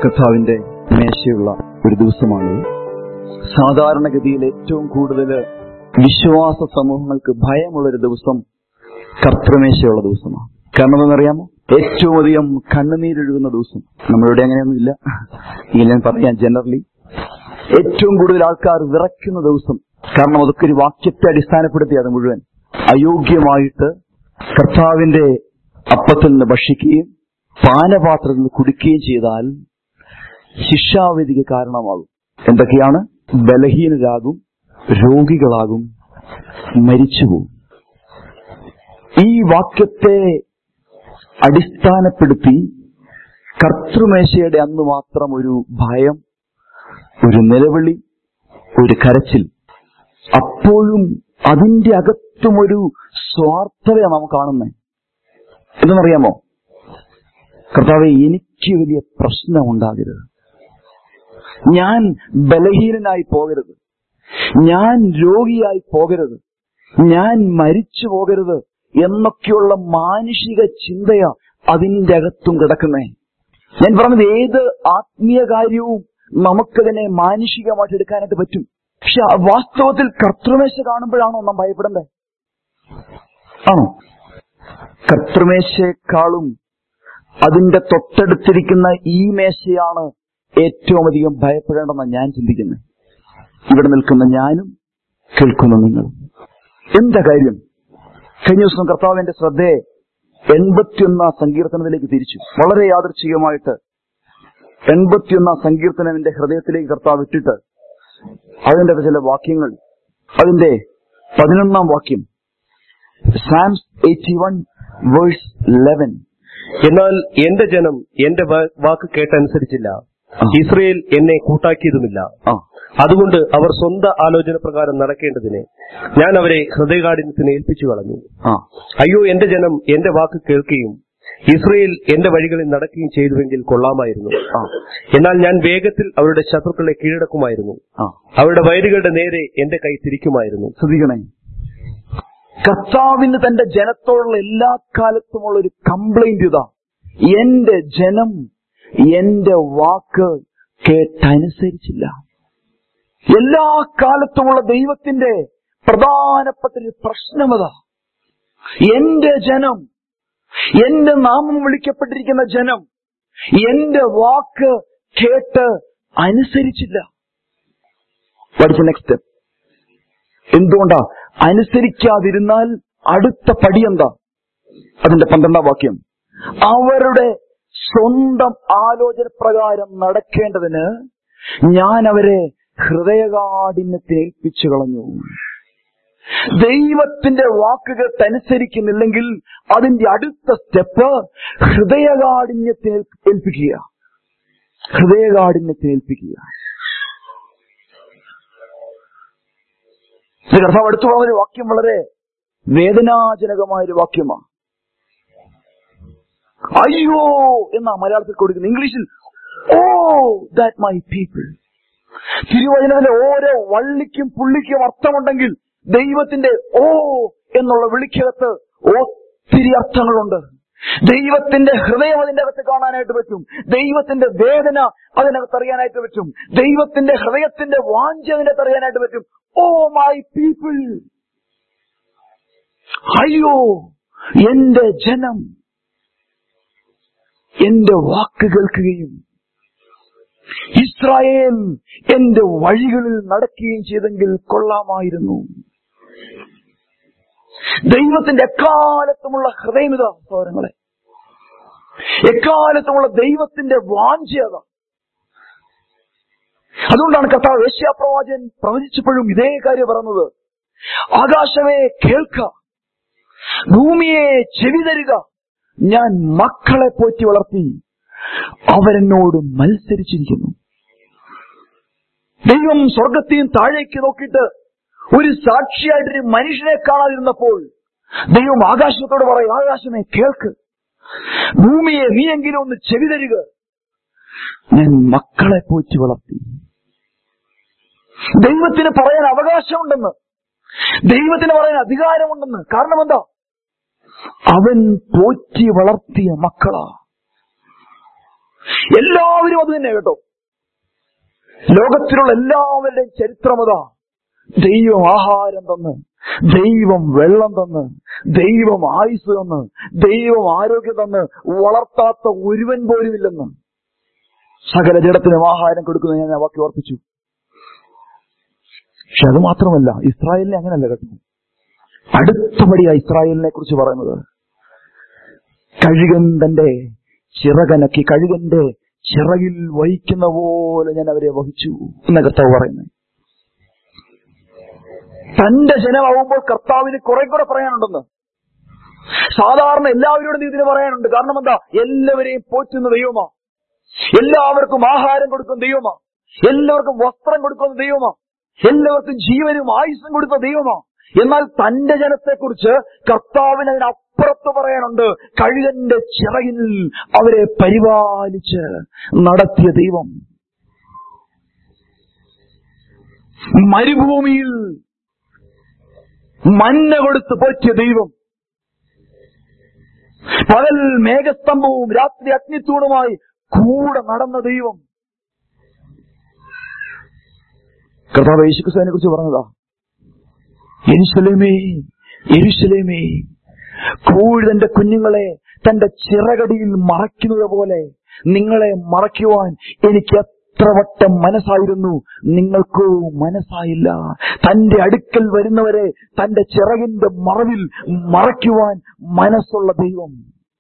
കർത്താവിന്റെ മേശയുള്ള ഒരു ദിവസമാണ് സാധാരണഗതിയിൽ ഏറ്റവും കൂടുതൽ വിശ്വാസ സമൂഹങ്ങൾക്ക് ഭയമുള്ള ഒരു ദിവസം കർത്തൃമേശയുള്ള ദിവസമാണ് കാരണം എന്താണെന്നറിയാമോ ഏറ്റവും അധികം കണ്ണുനീരൊഴുകുന്ന ദിവസം നമ്മളിവിടെ അങ്ങനെയൊന്നുമില്ല എങ്കിൽ ഞാൻ പറയാം ജനറലി ഏറ്റവും കൂടുതൽ ആൾക്കാർ വിറയ്ക്കുന്ന ദിവസം കാരണം അതൊക്കെ ഒരു വാക്യത്തെ അടിസ്ഥാനപ്പെടുത്തി അത് മുഴുവൻ അയോഗ്യമായിട്ട് കർത്താവിന്റെ അപ്പത്തിൽ നിന്ന് ഭക്ഷിക്കുകയും പാനപാത്രത്തിൽ നിന്ന് കുടിക്കുകയും ചെയ്താൽ ശിക്ഷാവിധിക്ക് കാരണമാകും എന്തൊക്കെയാണ് ബലഹീനരാകും രോഗികളാകും മരിച്ചുപോകും ഈ വാക്യത്തെ അടിസ്ഥാനപ്പെടുത്തി കർത്തൃമേശയുടെ അന്ന് മാത്രം ഒരു ഭയം ഒരു നിലവിളി ഒരു കരച്ചിൽ അപ്പോഴും അതിന്റെ അകത്തും ഒരു സ്വാർത്ഥതയാണ് നാം കാണുന്നത് എന്തെന്നറിയാമോ കർത്താവെ എനിക്ക് വലിയ പ്രശ്നം ഉണ്ടാകരുത് ഞാൻ ബലഹീനനായി പോകരുത് ഞാൻ രോഗിയായി പോകരുത് ഞാൻ മരിച്ചു പോകരുത് എന്നൊക്കെയുള്ള മാനുഷിക ചിന്തയാ അതിന്റെ അകത്തും കിടക്കുന്നേ ഞാൻ പറഞ്ഞത് ഏത് ആത്മീയ കാര്യവും നമുക്കതിനെ മാനുഷികമായിട്ട് എടുക്കാനായിട്ട് പറ്റും പക്ഷെ ആ വാസ്തവത്തിൽ കർത്തൃമേശ കാണുമ്പോഴാണോ നാം ഭയപ്പെടേണ്ടത് ആണോ കർത്തൃമേശയെക്കാളും അതിന്റെ തൊട്ടടുത്തിരിക്കുന്ന ഈ മേശയാണ് ഏറ്റവും അധികം ഭയപ്പെടേണ്ടെന്നാണ് ഞാൻ ചിന്തിക്കുന്നത് ഇവിടെ നിൽക്കുന്ന ഞാനും കേൾക്കുന്ന നിങ്ങളും എന്താ കാര്യം കഴിഞ്ഞ ദിവസം കർത്താവിന്റെ ശ്രദ്ധയെ എൺപത്തിയൊന്നാം സങ്കീർത്തനത്തിലേക്ക് തിരിച്ചു വളരെ യാദർച്ഛികമായിട്ട് എൺപത്തിയൊന്നാം സങ്കീർത്തനം എന്റെ ഹൃദയത്തിലേക്ക് കർത്താവ് ഇട്ടിട്ട് അതിന്റെ ചില വാക്യങ്ങൾ അതിന്റെ പതിനൊന്നാം വാക്യം Psalms eighty one verse eleven എന്നാൽ എന്റെ ജനം എന്റെ വ- വാക്ക് കേട്ടനുസരിച്ചില്ല ആ. ഇസ്രയേൽ എന്നെ കൂട്ടാക്കിയതുമില്ല ആ അതുകൊണ്ട് അവർ സ്വന്തം ആലോചന പ്രകാരം നടക്കേണ്ടതിന് ഞാൻ അവരെ ഹൃദയകാഠിന്യത്തിന് ഏൽപ്പിച്ചു കളഞ്ഞു ആ അയ്യോ എന്റെ ജനം എന്റെ വാക്ക് കേൾക്കുകയും ഇസ്രയേൽ എന്റെ വഴികളിൽ നടക്കുകയും ചെയ്തുവെങ്കിൽ കൊള്ളാമായിരുന്നു ആ എന്നാൽ ഞാൻ വേഗത്തിൽ അവരുടെ ശത്രുക്കളെ കീഴടക്കുമായിരുന്നു ആ അവരുടെ വയലുകളുടെ നേരെ എന്റെ കൈ തിരിക്കുമായിരുന്നു ശ്രദ്ധിക്കണേ കർത്താവിന് തന്റെ ജനത്തോടുള്ള എല്ലാ കാലത്തുമുള്ള ഒരു കംപ്ലൈന്റ് ഇതാ എന്റെ ജനം എന്റെ വാക്ക് കേട്ടനുസരിച്ചില്ല എല്ലാ കാലത്തുമുള്ള ദൈവത്തിന്റെ പ്രധാനപ്പെട്ട ഒരു പ്രശ്നമതാ എന്റെ ജനം എന്റെ നാമം വിളിക്കപ്പെട്ടിരിക്കുന്ന ജനം എന്റെ വാക്ക് കേട്ട് അനുസരിച്ചില്ല പഠിച്ച നെക്സ്റ്റ് സ്റ്റെപ്പ് എന്തുകൊണ്ടാ അനുസരിക്കാതിരുന്നാൽ അടുത്ത പടി എന്താ അതിന്റെ പന്ത്രണ്ടാം വാക്യം അവരുടെ സ്വന്തം ആലോചന പ്രകാരം നടക്കേണ്ടതിന് ഞാൻ അവരെ ഹൃദയകാഠിന്യത്തിന് ഏൽപ്പിച്ചു കളഞ്ഞു ദൈവത്തിന്റെ വാക്കുകൾ അനുസരിക്കുന്നില്ലെങ്കിൽ അതിന്റെ അടുത്ത സ്റ്റെപ്പ് ഹൃദയകാഠിന്യത്തിന് ഏൽപ്പിക്കുക ഹൃദയകാഠിന്യത്തിന് ഏൽപ്പിക്കുക ഇത് കർത്താവ് അടുത്തു പറഞ്ഞ ഒരു വാക്യം വളരെ വേദനാജനകമായ ഒരു വാക്യമാണ് അയ്യോ എന്നാ മലയാളത്തിൽ കൊടുക്കുന്നത് ഇംഗ്ലീഷിൽ ഓ ദാറ്റ് മൈ പീപ്പിൾ തിരുവചനത്തിലെ ഓരോ വള്ളിക്കും പുള്ളിക്കും അർത്ഥമുണ്ടെങ്കിൽ ദൈവത്തിന്റെ ഓ എന്നുള്ള വിളിക്കകത്ത് ഒത്തിരി അർത്ഥങ്ങളുണ്ട് ദൈവത്തിന്റെ ഹൃദയം അതിന്റെ അകത്ത് കാണാനായിട്ട് പറ്റും ദൈവത്തിന്റെ വേദന അതിനകത്ത് അറിയാനായിട്ട് പറ്റും ദൈവത്തിന്റെ ഹൃദയത്തിന്റെ വാഞ്ച അതിനകത്ത് അറിയാനായിട്ട് പറ്റും ഓ മൈ പീപ്പിൾ അയ്യോ എന്റെ ജനം എന്റെ വാക്ക് കേൾക്കുകയും ഇസ്രായേൽ എന്റെ വഴികളിൽ നടക്കുകയും ചെയ്തെങ്കിൽ കൊള്ളാമായിരുന്നു ദൈവത്തിന്റെ എക്കാലത്തുമുള്ള ഹൃദയമിത സഹോദരങ്ങളെ എക്കാലത്തുമുള്ള ദൈവത്തിന്റെ വാഞ്ചത അതുകൊണ്ടാണ് കർത്താവ് ഏഷ്യാപ്രവാചകൻ പ്രവചിച്ചപ്പോഴും ഇതേ കാര്യം പറഞ്ഞത് ആകാശമേ കേൾക്ക ഭൂമിയെ ചെവി തരിക ഞാൻ മക്കളെ പോറ്റി വളർത്തി അവരെന്നോട് മത്സരിച്ചിരിക്കുന്നു ദൈവം സ്വർഗത്തെയും താഴേക്ക് നോക്കിയിട്ട് ഒരു സാക്ഷിയായിട്ടൊരു മനുഷ്യനെ കാണാതിരുന്നപ്പോൾ ദൈവം ആകാശത്തോട് പറയും ആകാശമേ കേൾക്ക് ഭൂമിയെ നീയെങ്കിലും ഒന്ന് ചെവി തരിക ഞാൻ മക്കളെ പോറ്റി വളർത്തി ദൈവത്തിന് പറയാൻ അവകാശമുണ്ടെന്ന് ദൈവത്തിന് പറയാൻ അധികാരമുണ്ടെന്ന് കാരണം എന്താ അവൻ പോറ്റി വളർത്തിയ മക്കളാ എല്ലാവരും അത് തന്നെ കേട്ടോ ലോകത്തിലുള്ള എല്ലാവരുടെയും ചരിത്രമതാ ദൈവം ആഹാരം തന്ന് ദൈവം വെള്ളം തന്ന് ദൈവം ആയുസ് തന്ന് ദൈവം ആരോഗ്യം തന്ന് വളർത്താത്ത ഒരുവൻ പോലും ഇല്ലെന്ന് സകല ജഡത്തിനും ആഹാരം കൊടുക്കുന്നത് ഞാൻ ആ വാക്യം ഓർപ്പിച്ചു പക്ഷെ അത് മാത്രമല്ല ഇസ്രായേലിനെ അങ്ങനല്ല കേട്ടോ അടുത്തപടിയാ ഇസ്രായേലിനെ കുറിച്ച് പറയുന്നത് കഴുകൻ തന്റെ ചിറകനക്കി കഴുകന്റെ ചിറകിൽ വഹിക്കുന്ന പോലെ ഞാൻ അവരെ വഹിച്ചു എന്ന കർത്താവ് പറയുന്നത് തന്റെ ജനമാവുമ്പോൾ കർത്താവിന് കുറെ കൂടെ പറയാനുണ്ടെന്ന് സാധാരണ എല്ലാവരോടും ഇതിന് പറയാനുണ്ട് കാരണം എന്താ എല്ലാവരെയും പോറ്റുന്ന ദൈവമാ എല്ലാവർക്കും ആഹാരം കൊടുക്കുന്ന ദൈവമാ എല്ലാവർക്കും വസ്ത്രം കൊടുക്കുന്ന ദൈവമാ എല്ലാവർക്കും ജീവനും ആയുസ്സും കൊടുക്കുന്ന ദൈവമാ എന്നാൽ തന്റെ ജനത്തെക്കുറിച്ച് കർത്താവിന് അതിനപ്പുറത്ത് പറയാനുണ്ട് കഴുകന്റെ ചിറകിൽ അവരെ പരിപാലിച്ച് നടത്തിയ ദൈവം മരുഭൂമിയിൽ മഞ്ഞ കൊടുത്ത് പോറ്റിയ ദൈവം പകൽ മേഘസ്തംഭവും രാത്രി അഗ്നിത്തൂണുമായി കൂടെ നടന്ന ദൈവം കർത്താവ് യേശുക്രിസ്തുവിനെ കുറിച്ച് പറഞ്ഞതാ എരിശലേമേ എരിശലേമേ കോഴി തന്റെ കുഞ്ഞുങ്ങളെ തന്റെ ചിറകടിയിൽ മറയ്ക്കുന്നത് പോലെ നിങ്ങളെ മറയ്ക്കുവാൻ എനിക്ക് എത്ര വട്ടം മനസ്സായിരുന്നു നിങ്ങൾക്കോ മനസ്സായില്ല തന്റെ അടുക്കൽ വരുന്നവരെ തന്റെ ചിറകിന്റെ മറവിൽ മറയ്ക്കുവാൻ മനസ്സുള്ള ദൈവം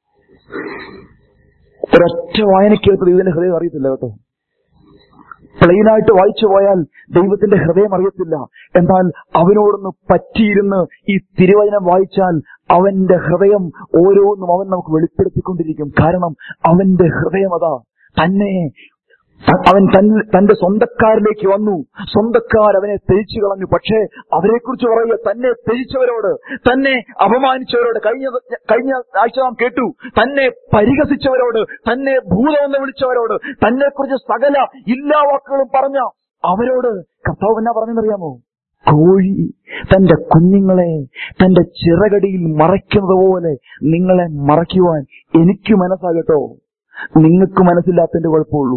ഒരൊറ്റ വായനയ്ക്കകത്ത് ദൈവത്തിന്റെ ഹൃദയം അറിയത്തില്ല കേട്ടോ പ്ലെയിനായിട്ട് വായിച്ചു പോയാൽ ദൈവത്തിന്റെ ഹൃദയം അറിയത്തില്ല എന്നാൽ അവനോടൊന്ന് പറ്റിയിരുന്ന് ഈ തിരുവചനം വായിച്ചാൽ അവന്റെ ഹൃദയം ഓരോന്നും അവൻ നമുക്ക് വെളിപ്പെടുത്തിക്കൊണ്ടിരിക്കും കാരണം അവന്റെ ഹൃദയം അതാ തന്നെ അവൻ തൻ- തന്റെ സ്വന്തക്കാരിലേക്ക് വന്നു സ്വന്തക്കാർ അവനെ ത്യജിച്ചു കളഞ്ഞു പക്ഷേ അവരെക്കുറിച്ച് പറയുക തന്നെ ത്യജിച്ചവരോട് തന്നെ അപമാനിച്ചവരോട് കഴിഞ്ഞ കഴിഞ്ഞ ആഴ്ച നാം കേട്ടു തന്നെ പരിഹസിച്ചവരോട് തന്നെ ഭൂതമെന്ന് വിളിച്ചവരോട് തന്നെ കുറിച്ച് സകല ഇല്ലാ വാക്കുകളും പറഞ്ഞ അവരോട് കർത്താവ് എന്നാ പറഞ്ഞെന്നറിയാമോ കോഴി തന്റെ കുഞ്ഞുങ്ങളെ തന്റെ ചിറകടിയിൽ മറയ്ക്കുന്നത് പോലെ നിങ്ങളെ മറയ്ക്കുവാൻ എനിക്ക് മനസ്സാകട്ടോ നിങ്ങൾക്ക് മനസ്സില്ലാത്തതിന്റെ കുഴപ്പമുള്ളൂ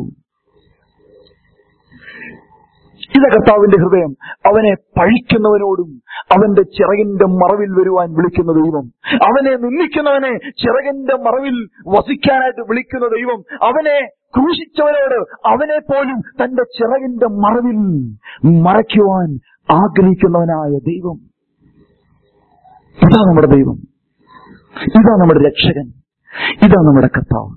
ഇത കർത്താവിന്റെ ഹൃദയം അവനെ പഴിക്കുന്നവനോടും അവന്റെ ചിറകിന്റെ മറവിൽ വരുവാൻ വിളിക്കുന്ന ദൈവം അവനെ നിന്ദിക്കുന്നവനെ ചിറകിന്റെ മറവിൽ വസിക്കാനായിട്ട് വിളിക്കുന്ന ദൈവം അവനെ ക്രൂശിച്ചവനോട് അവനെ പോലും തന്റെ ചിറകിന്റെ മറവിൽ മറയ്ക്കുവാൻ ആഗ്രഹിക്കുന്നവനായ ദൈവം ഇതാ നമ്മുടെ ദൈവം ഇതാ നമ്മുടെ രക്ഷകൻ ഇതാ നമ്മുടെ കർത്താവ്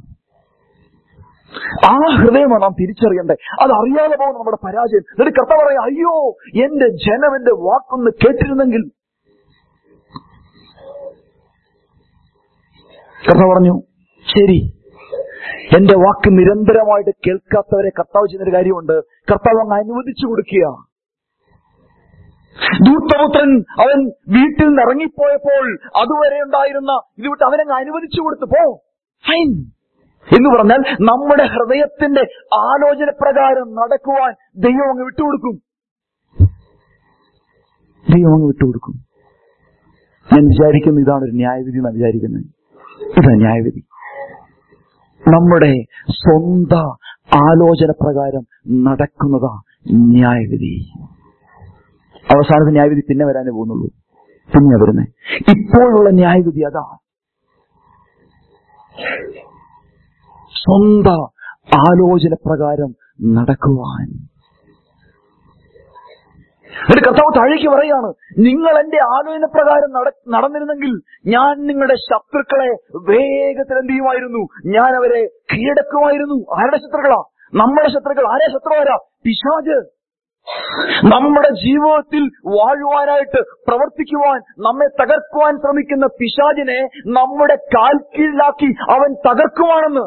ആ ഹൃദയമാണ് നാം തിരിച്ചറിയണ്ടേ അത് അറിയാതെ പോകുന്ന നമ്മുടെ പരാജയം എന്നിട്ട് കർത്താവ് പറയാം അയ്യോ എന്റെ ജനം എന്റെ വാക്കൊന്ന് കേട്ടിരുന്നെങ്കിൽ കർത്താവ് പറഞ്ഞു ശരി എന്റെ വാക്ക് നിരന്തരമായിട്ട് കേൾക്കാത്തവരെ കർത്താവ് ചെയ്യുന്നൊരു കാര്യമുണ്ട് കർത്താവ് അങ്ങ് അനുവദിച്ചു കൊടുക്കുക ദൂത്തപുത്രൻ അവൻ വീട്ടിൽ നിന്ന് ഇറങ്ങിപ്പോയപ്പോൾ അതുവരെ ഉണ്ടായിരുന്ന ഇത് വിട്ട് അവനങ്ങ് അനുവദിച്ചു കൊടുത്തു പോ ഫൈൻ എന്ന് പറഞ്ഞാൽ നമ്മുടെ ഹൃദയത്തിന്റെ ആലോചന പ്രകാരം നടക്കുവാൻ ദൈവം അങ്ങ് വിട്ടുകൊടുക്കും ദൈവം അങ്ങ് വിട്ടുകൊടുക്കും ഞാൻ വിചാരിക്കുന്നു ഇതാണ് ഒരു ന്യായവിധി എന്നാണ് വിചാരിക്കുന്നത് ഇതാ ന്യായവിധി നമ്മുടെ സ്വന്ത ആലോചന പ്രകാരം നടക്കുന്നതാ ന്യായവിധി അവസാനത്തെ ന്യായവിധി പിന്നെ വരാനേ പോകുന്നുള്ളൂ പിന്നെ വരുന്നേ ഇപ്പോഴുള്ള ന്യായവിധി അതാ സ്വന്ത ആലോചന പ്രകാരം നടക്കുവാൻ ഒരു കർത്താവ് താഴേക്ക് പറയാണ് നിങ്ങൾ എന്റെ ആലോചന പ്രകാരം നട- നടന്നിരുന്നെങ്കിൽ ഞാൻ നിങ്ങളുടെ ശത്രുക്കളെ വേഗത്തിൽ എന്ത് ചെയ്യുമായിരുന്നു ഞാൻ അവരെ കീഴടക്കുമായിരുന്നു ആരുടെ ശത്രുക്കളാ നമ്മുടെ ശത്രുക്കൾ ആരെ ശത്രുവാരാ പിശാജ് നമ്മുടെ ജീവിതത്തിൽ വാഴുവാനായിട്ട് പ്രവർത്തിക്കുവാൻ നമ്മെ തകർക്കുവാൻ ശ്രമിക്കുന്ന പിശാചിനെ നമ്മുടെ കാൽ കീഴിലാക്കി അവൻ തകർക്കുവാണെന്ന്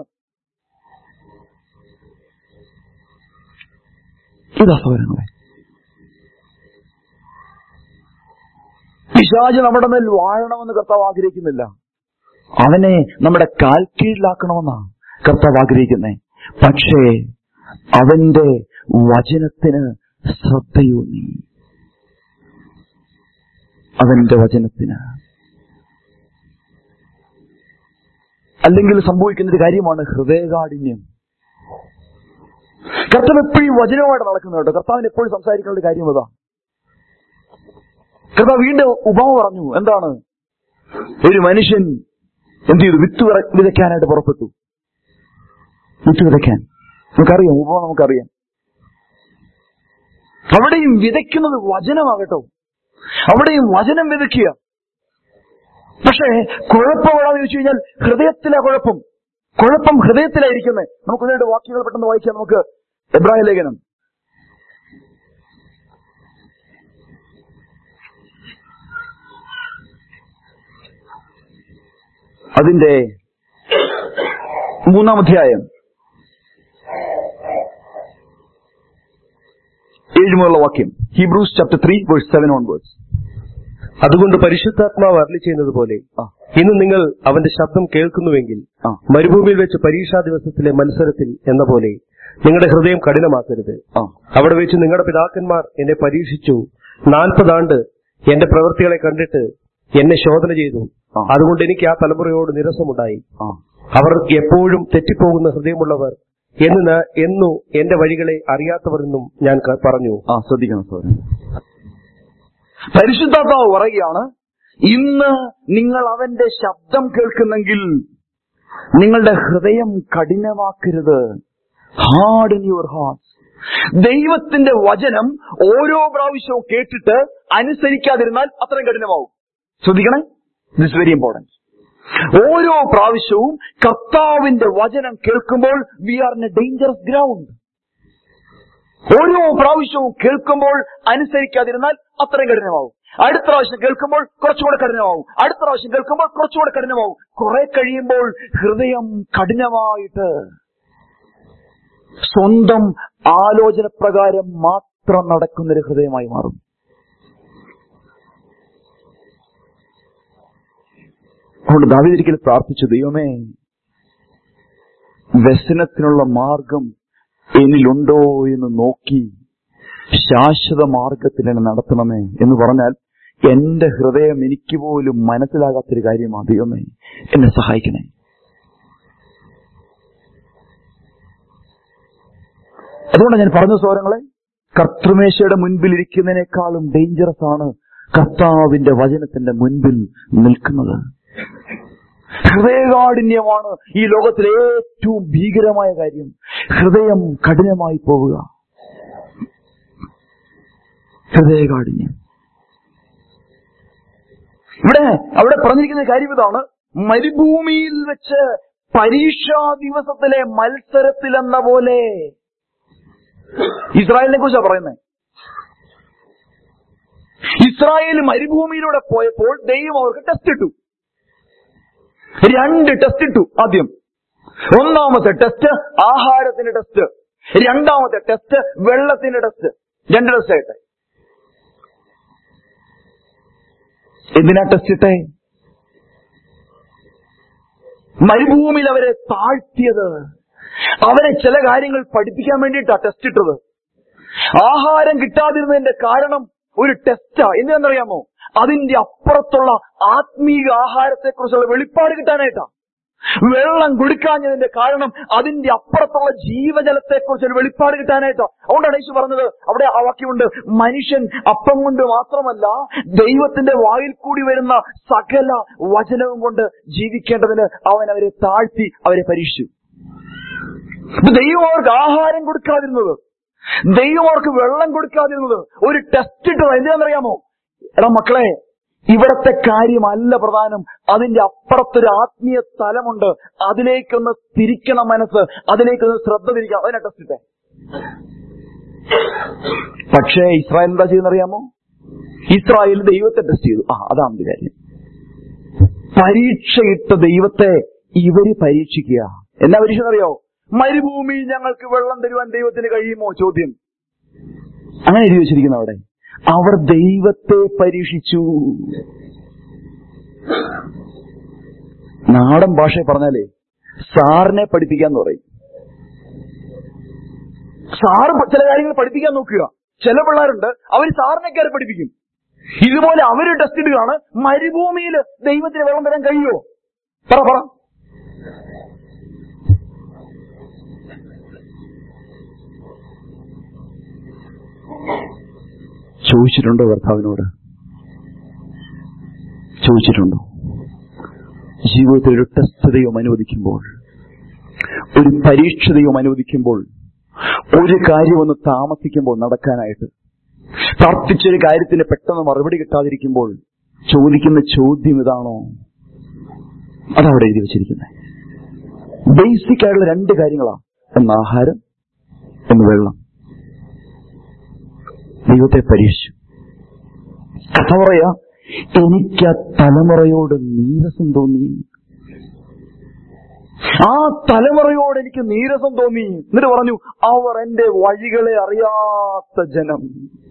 ഇതാ സൗരങ്ങളെ പിശാജ് നമ്മുടെ മേൽ വാഴണമെന്ന് കർത്താവ് ആഗ്രഹിക്കുന്നില്ല അവനെ നമ്മുടെ കാൽ കീഴിലാക്കണമെന്നാ കർത്താവ് ആഗ്രഹിക്കുന്നേ പക്ഷേ അവന്റെ വചനത്തിന് ശ്രദ്ധയൂന്നി അവന്റെ വചനത്തിന് അല്ലെങ്കിൽ സംഭവിക്കുന്ന ഒരു കാര്യമാണ് ഹൃദയകാഠിന്യം കർത്താവ് എപ്പോഴും വചനവുമായിട്ട് നടക്കുന്നു കേട്ടോ കർത്താവിന് എപ്പോഴും സംസാരിക്കേണ്ട ഒരു കാര്യം അതാ കർത്താവ് വീണ്ടും ഉപമ പറഞ്ഞു എന്താണ് ഒരു മനുഷ്യൻ എന്ത് ചെയ്തു വിത്ത് വിറ- വിതയ്ക്കാനായിട്ട് പുറപ്പെട്ടു വിത്ത് വിതയ്ക്കാൻ നമുക്കറിയാം ഉപമ നമുക്കറിയാം അവിടെയും വിതയ്ക്കുന്നത് വചനമാകട്ടോ അവിടെയും വചനം വിതയ്ക്കുക പക്ഷേ കുഴപ്പം എവിടാന്ന് ചോദിച്ചു കഴിഞ്ഞാൽ ഹൃദയത്തിലെ കുഴപ്പം കുഴപ്പം ഹൃദയത്തിലായിരിക്കുന്നത് നമുക്ക് ഇതിന്റെ വാക്യങ്ങൾ പെട്ടെന്ന് വായിക്കാം നമുക്ക് എബ്രായ ലേഖനം അതിന്റെ മൂന്നാം അധ്യായം ഏഴ് മുതലുള്ള വാക്യം Hebrews chapter three verse seven onwards അതുകൊണ്ട് പരിശുദ്ധാത്മാവ് അരളി ചെയ്യുന്നത് പോലെ ആ. ഇന്ന് നിങ്ങൾ അവന്റെ ശബ്ദം കേൾക്കുന്നുവെങ്കിൽ ആ. മരുഭൂമിയിൽ വെച്ച് പരീക്ഷാ ദിവസത്തിലെ മത്സരത്തിൽ എന്ന പോലെ നിങ്ങളുടെ ഹൃദയം കഠിനമാക്കരുത് ആ അവിടെ വെച്ച് നിങ്ങളുടെ പിതാക്കന്മാർ എന്നെ പരീക്ഷിച്ചു നാൽപ്പതാണ്ട് എന്റെ പ്രവൃത്തികളെ കണ്ടിട്ട് എന്നെ ശോധന ചെയ്തു ആ. അതുകൊണ്ട് എനിക്ക് ആ തലമുറയോട് നിരസമുണ്ടായി ആ അവർ എപ്പോഴും തെറ്റിപ്പോകുന്ന ഹൃദയമുള്ളവർ എന്ന് ന- എന്നു എന്റെ വഴികളെ അറിയാത്തവർ എന്നും ഞാൻ ക- പറഞ്ഞു ആ ശ്രദ്ധിക്കണം സോദരൻ പരിശുദ്ധാത്മാവ് പറയുകയാണ് ഇന്ന് നിങ്ങൾ അവന്റെ ശബ്ദം കേൾക്കുന്നെങ്കിൽ നിങ്ങളുടെ ഹൃദയം കഠിനമാക്കരുത് ഹാർഡ് ഇൻ യുവർ ഹാർട്ട് ദൈവത്തിന്റെ വചനം ഓരോ പ്രാവശ്യവും കേട്ടിട്ട് അനുസരിക്കാതിരുന്നാൽ അത്രയും കഠിനമാവും ശ്രദ്ധിക്കണേ ദിസ് വെരി ഇമ്പോർട്ടൻറ്റ് ഓരോ പ്രാവശ്യവും കർത്താവിന്റെ വചനം കേൾക്കുമ്പോൾ we are in a dangerous ground ഓരോ പ്രാവശ്യവും കേൾക്കുമ്പോൾ അനുസരിക്കാതിരുന്നാൽ അത്രയും കഠിനമാവും അടുത്ത പ്രാവശ്യം കേൾക്കുമ്പോൾ കുറച്ചുകൂടെ കഠിനമാവും അടുത്ത പ്രാവശ്യം കേൾക്കുമ്പോൾ കുറച്ചുകൂടെ കഠിനമാവും കുറെ കഴിയുമ്പോൾ ഹൃദയം കഠിനമായിട്ട് സ്വന്തം ആലോചന പ്രകാരം മാത്രം നടക്കുന്നൊരു ഹൃദയമായി മാറും അതുകൊണ്ട് ദാവീദൊരിക്കൽ പ്രാർത്ഥിച്ചു ദൈവമേ വ്യസനത്തിനുള്ള മാർഗം എന്നിലുണ്ടോ എന്ന് നോക്കി ശാശ്വത മാർഗത്തിൽ എന്നെ നടത്തണമേ എന്ന് പറഞ്ഞാൽ എന്റെ ഹൃദയം എനിക്ക് പോലും മനസ്സിലാകാത്തൊരു കാര്യമാണ് ദൈവമേ എന്നെ സഹായിക്കണേ അതുകൊണ്ടാണ് ഞാൻ പറഞ്ഞ സോരങ്ങളെ കർത്തൃമേശയുടെ മുൻപിൽ ഇരിക്കുന്നതിനേക്കാളും ഡേഞ്ചറസ് ആണ് കർത്താവിന്റെ വചനത്തിന്റെ മുൻപിൽ നിൽക്കുന്നത് ഹൃദയകാഠിന്യമാണ് ഈ ലോകത്തിലെ ഏറ്റവും ഭീകരമായ കാര്യം ഹൃദയം കഠിനമായി പോവുക ഹൃദയകാഠിന്യം ഇവിടെ അവിടെ പറഞ്ഞിരിക്കുന്ന കാര്യം ഇതാണ് മരുഭൂമിയിൽ വെച്ച് പരീക്ഷാ ദിവസത്തിലെ മത്സരത്തിലെന്ന പോലെ ഇസ്രായേലിനെ കുറിച്ചാണ് പറയുന്നത് ഇസ്രായേൽ മരുഭൂമിയിലൂടെ പോയപ്പോൾ ദൈവം അവർക്ക് ടെസ്റ്റ് ഇട്ടു രണ്ട് ടെസ്റ്റ് ഇട്ടു ആദ്യം ഒന്നാമത്തെ ടെസ്റ്റ് ആഹാരത്തിന്റെ ടെസ്റ്റ് രണ്ടാമത്തെ ടെസ്റ്റ് വെള്ളത്തിന്റെ ടെസ്റ്റ് രണ്ട് ടെസ്റ്റ് ആയിട്ട് എന്തിനാ ടെസ്റ്റ് ഇട്ടേ മരുഭൂമിയിൽ അവരെ താഴ്ത്തിയത് അവരെ ചില കാര്യങ്ങൾ പഠിപ്പിക്കാൻ വേണ്ടിയിട്ടാ ടെസ്റ്റ് ഇട്ടത് ആഹാരം കിട്ടാതിരുന്നതിന്റെ കാരണം ഒരു ടെസ്റ്റാ എന്തിനാണെന്നറിയാമോ അതിന്റെ അപ്പുറത്തുള്ള ആത്മീക ആഹാരത്തെക്കുറിച്ചുള്ള വെളിപ്പാട് കിട്ടാനായിട്ടാ വെള്ളം കുടിക്കാഞ്ഞതിന്റെ കാരണം അതിന്റെ അപ്പുറത്തുള്ള ജീവജലത്തെക്കുറിച്ച് ഒരു വെളിപ്പാട് കിട്ടാനായിട്ടാ അതുകൊണ്ടാണ് യേശു പറഞ്ഞത് അവിടെ ആ വാക്യമുണ്ട് മനുഷ്യൻ അപ്പം കൊണ്ട് മാത്രമല്ല ദൈവത്തിന്റെ വായിൽ കൂടി വരുന്ന സകല വചനവും കൊണ്ട് ജീവിക്കേണ്ടതിന് അവൻ അവരെ താഴ്ത്തി അവരെ പരീക്ഷിച്ചു ഇപ്പൊ ദൈവം അവർക്ക് ആഹാരം കൊടുക്കാതിരുന്നത് ദൈവം അവർക്ക് വെള്ളം കൊടുക്കാതിരുന്നത് ഒരു ടെസ്റ്റ് ഇട്ടത് എന്തിനാണെന്നറിയാമോ എടാ മക്കളെ ഇവിടത്തെ കാര്യമല്ല പ്രധാനം അതിന്റെ അപ്പുറത്തൊരു ആത്മീയ തലമുണ്ട് അതിലേക്കൊന്ന് തിരിക്കണം മനസ്സ് അതിലേക്കൊന്ന് ശ്രദ്ധ തിരിക്കണം അതിനെ ടെസ്റ്റ് ഇട്ടേ പക്ഷേ ഇസ്രായേൽ എന്താ ചെയ്യുന്നറിയാമോ ഇസ്രായേൽ ദൈവത്തെ ടെസ്റ്റ് ചെയ്തു ആ അതാണ് ഒരു കാര്യം പരീക്ഷയിട്ട ദൈവത്തെ ഇവര് പരീക്ഷിക്കുക എന്നാ പരീക്ഷ അറിയോ മരുഭൂമിയിൽ ഞങ്ങൾക്ക് വെള്ളം തരുവാൻ ദൈവത്തിന് കഴിയുമോ ചോദ്യം അങ്ങനെ എഴുതി വെച്ചിരിക്കുന്നു അവിടെ അവർ ദൈവത്തെ പരീക്ഷിച്ചു നാടൻ ഭാഷ പറഞ്ഞാലേ സാറിനെ പഠിപ്പിക്കാന്ന് പറയും സാറ് ചില കാര്യങ്ങൾ പഠിപ്പിക്കാൻ നോക്കുക ചില പിള്ളേരുണ്ട് അവർ സാറിനെ കയറി പഠിപ്പിക്കും ഇതുപോലെ അവര് ടെസ്റ്റ് ഇടുകയാണ് മരുഭൂമിയിൽ ദൈവത്തിന് വെള്ളം തരാൻ കഴിയുമോ പറ പറ ചോദിച്ചിട്ടുണ്ടോ ഭർത്താവിനോട് ചോദിച്ചിട്ടുണ്ടോ ജീവിതത്തിൽ ഒരു ടെസ്റ്റ് ദൈവം അനുവദിക്കുമ്പോൾ ഒരു പരീക്ഷ ദൈവം അനുവദിക്കുമ്പോൾ ഒരു കാര്യം ഒന്ന് താമസിക്കുമ്പോൾ നടക്കാനായിട്ട് പ്രാർത്ഥിച്ചൊരു കാര്യത്തിന് പെട്ടെന്ന് മറുപടി കിട്ടാതിരിക്കുമ്പോൾ ചോദിക്കുന്ന ചോദ്യം ഇതാണോ അതവിടെ എഴുതി വെച്ചിരിക്കുന്നത് ബേസിക് ആയിട്ടുള്ള രണ്ട് കാര്യങ്ങളാ ഒന്ന് ആഹാരം ഒന്ന് വെള്ളം ദൈവത്തെ പരീക്ഷിച്ചു കഥ പറയാ എനിക്ക് ആ തലമുറയോട് നീരസം തോന്നി ആ തലമുറയോട് എനിക്ക് നീരസം തോന്നി എന്നിട്ട് പറഞ്ഞു അവർ എന്റെ വഴികളെ അറിയാത്ത ജനം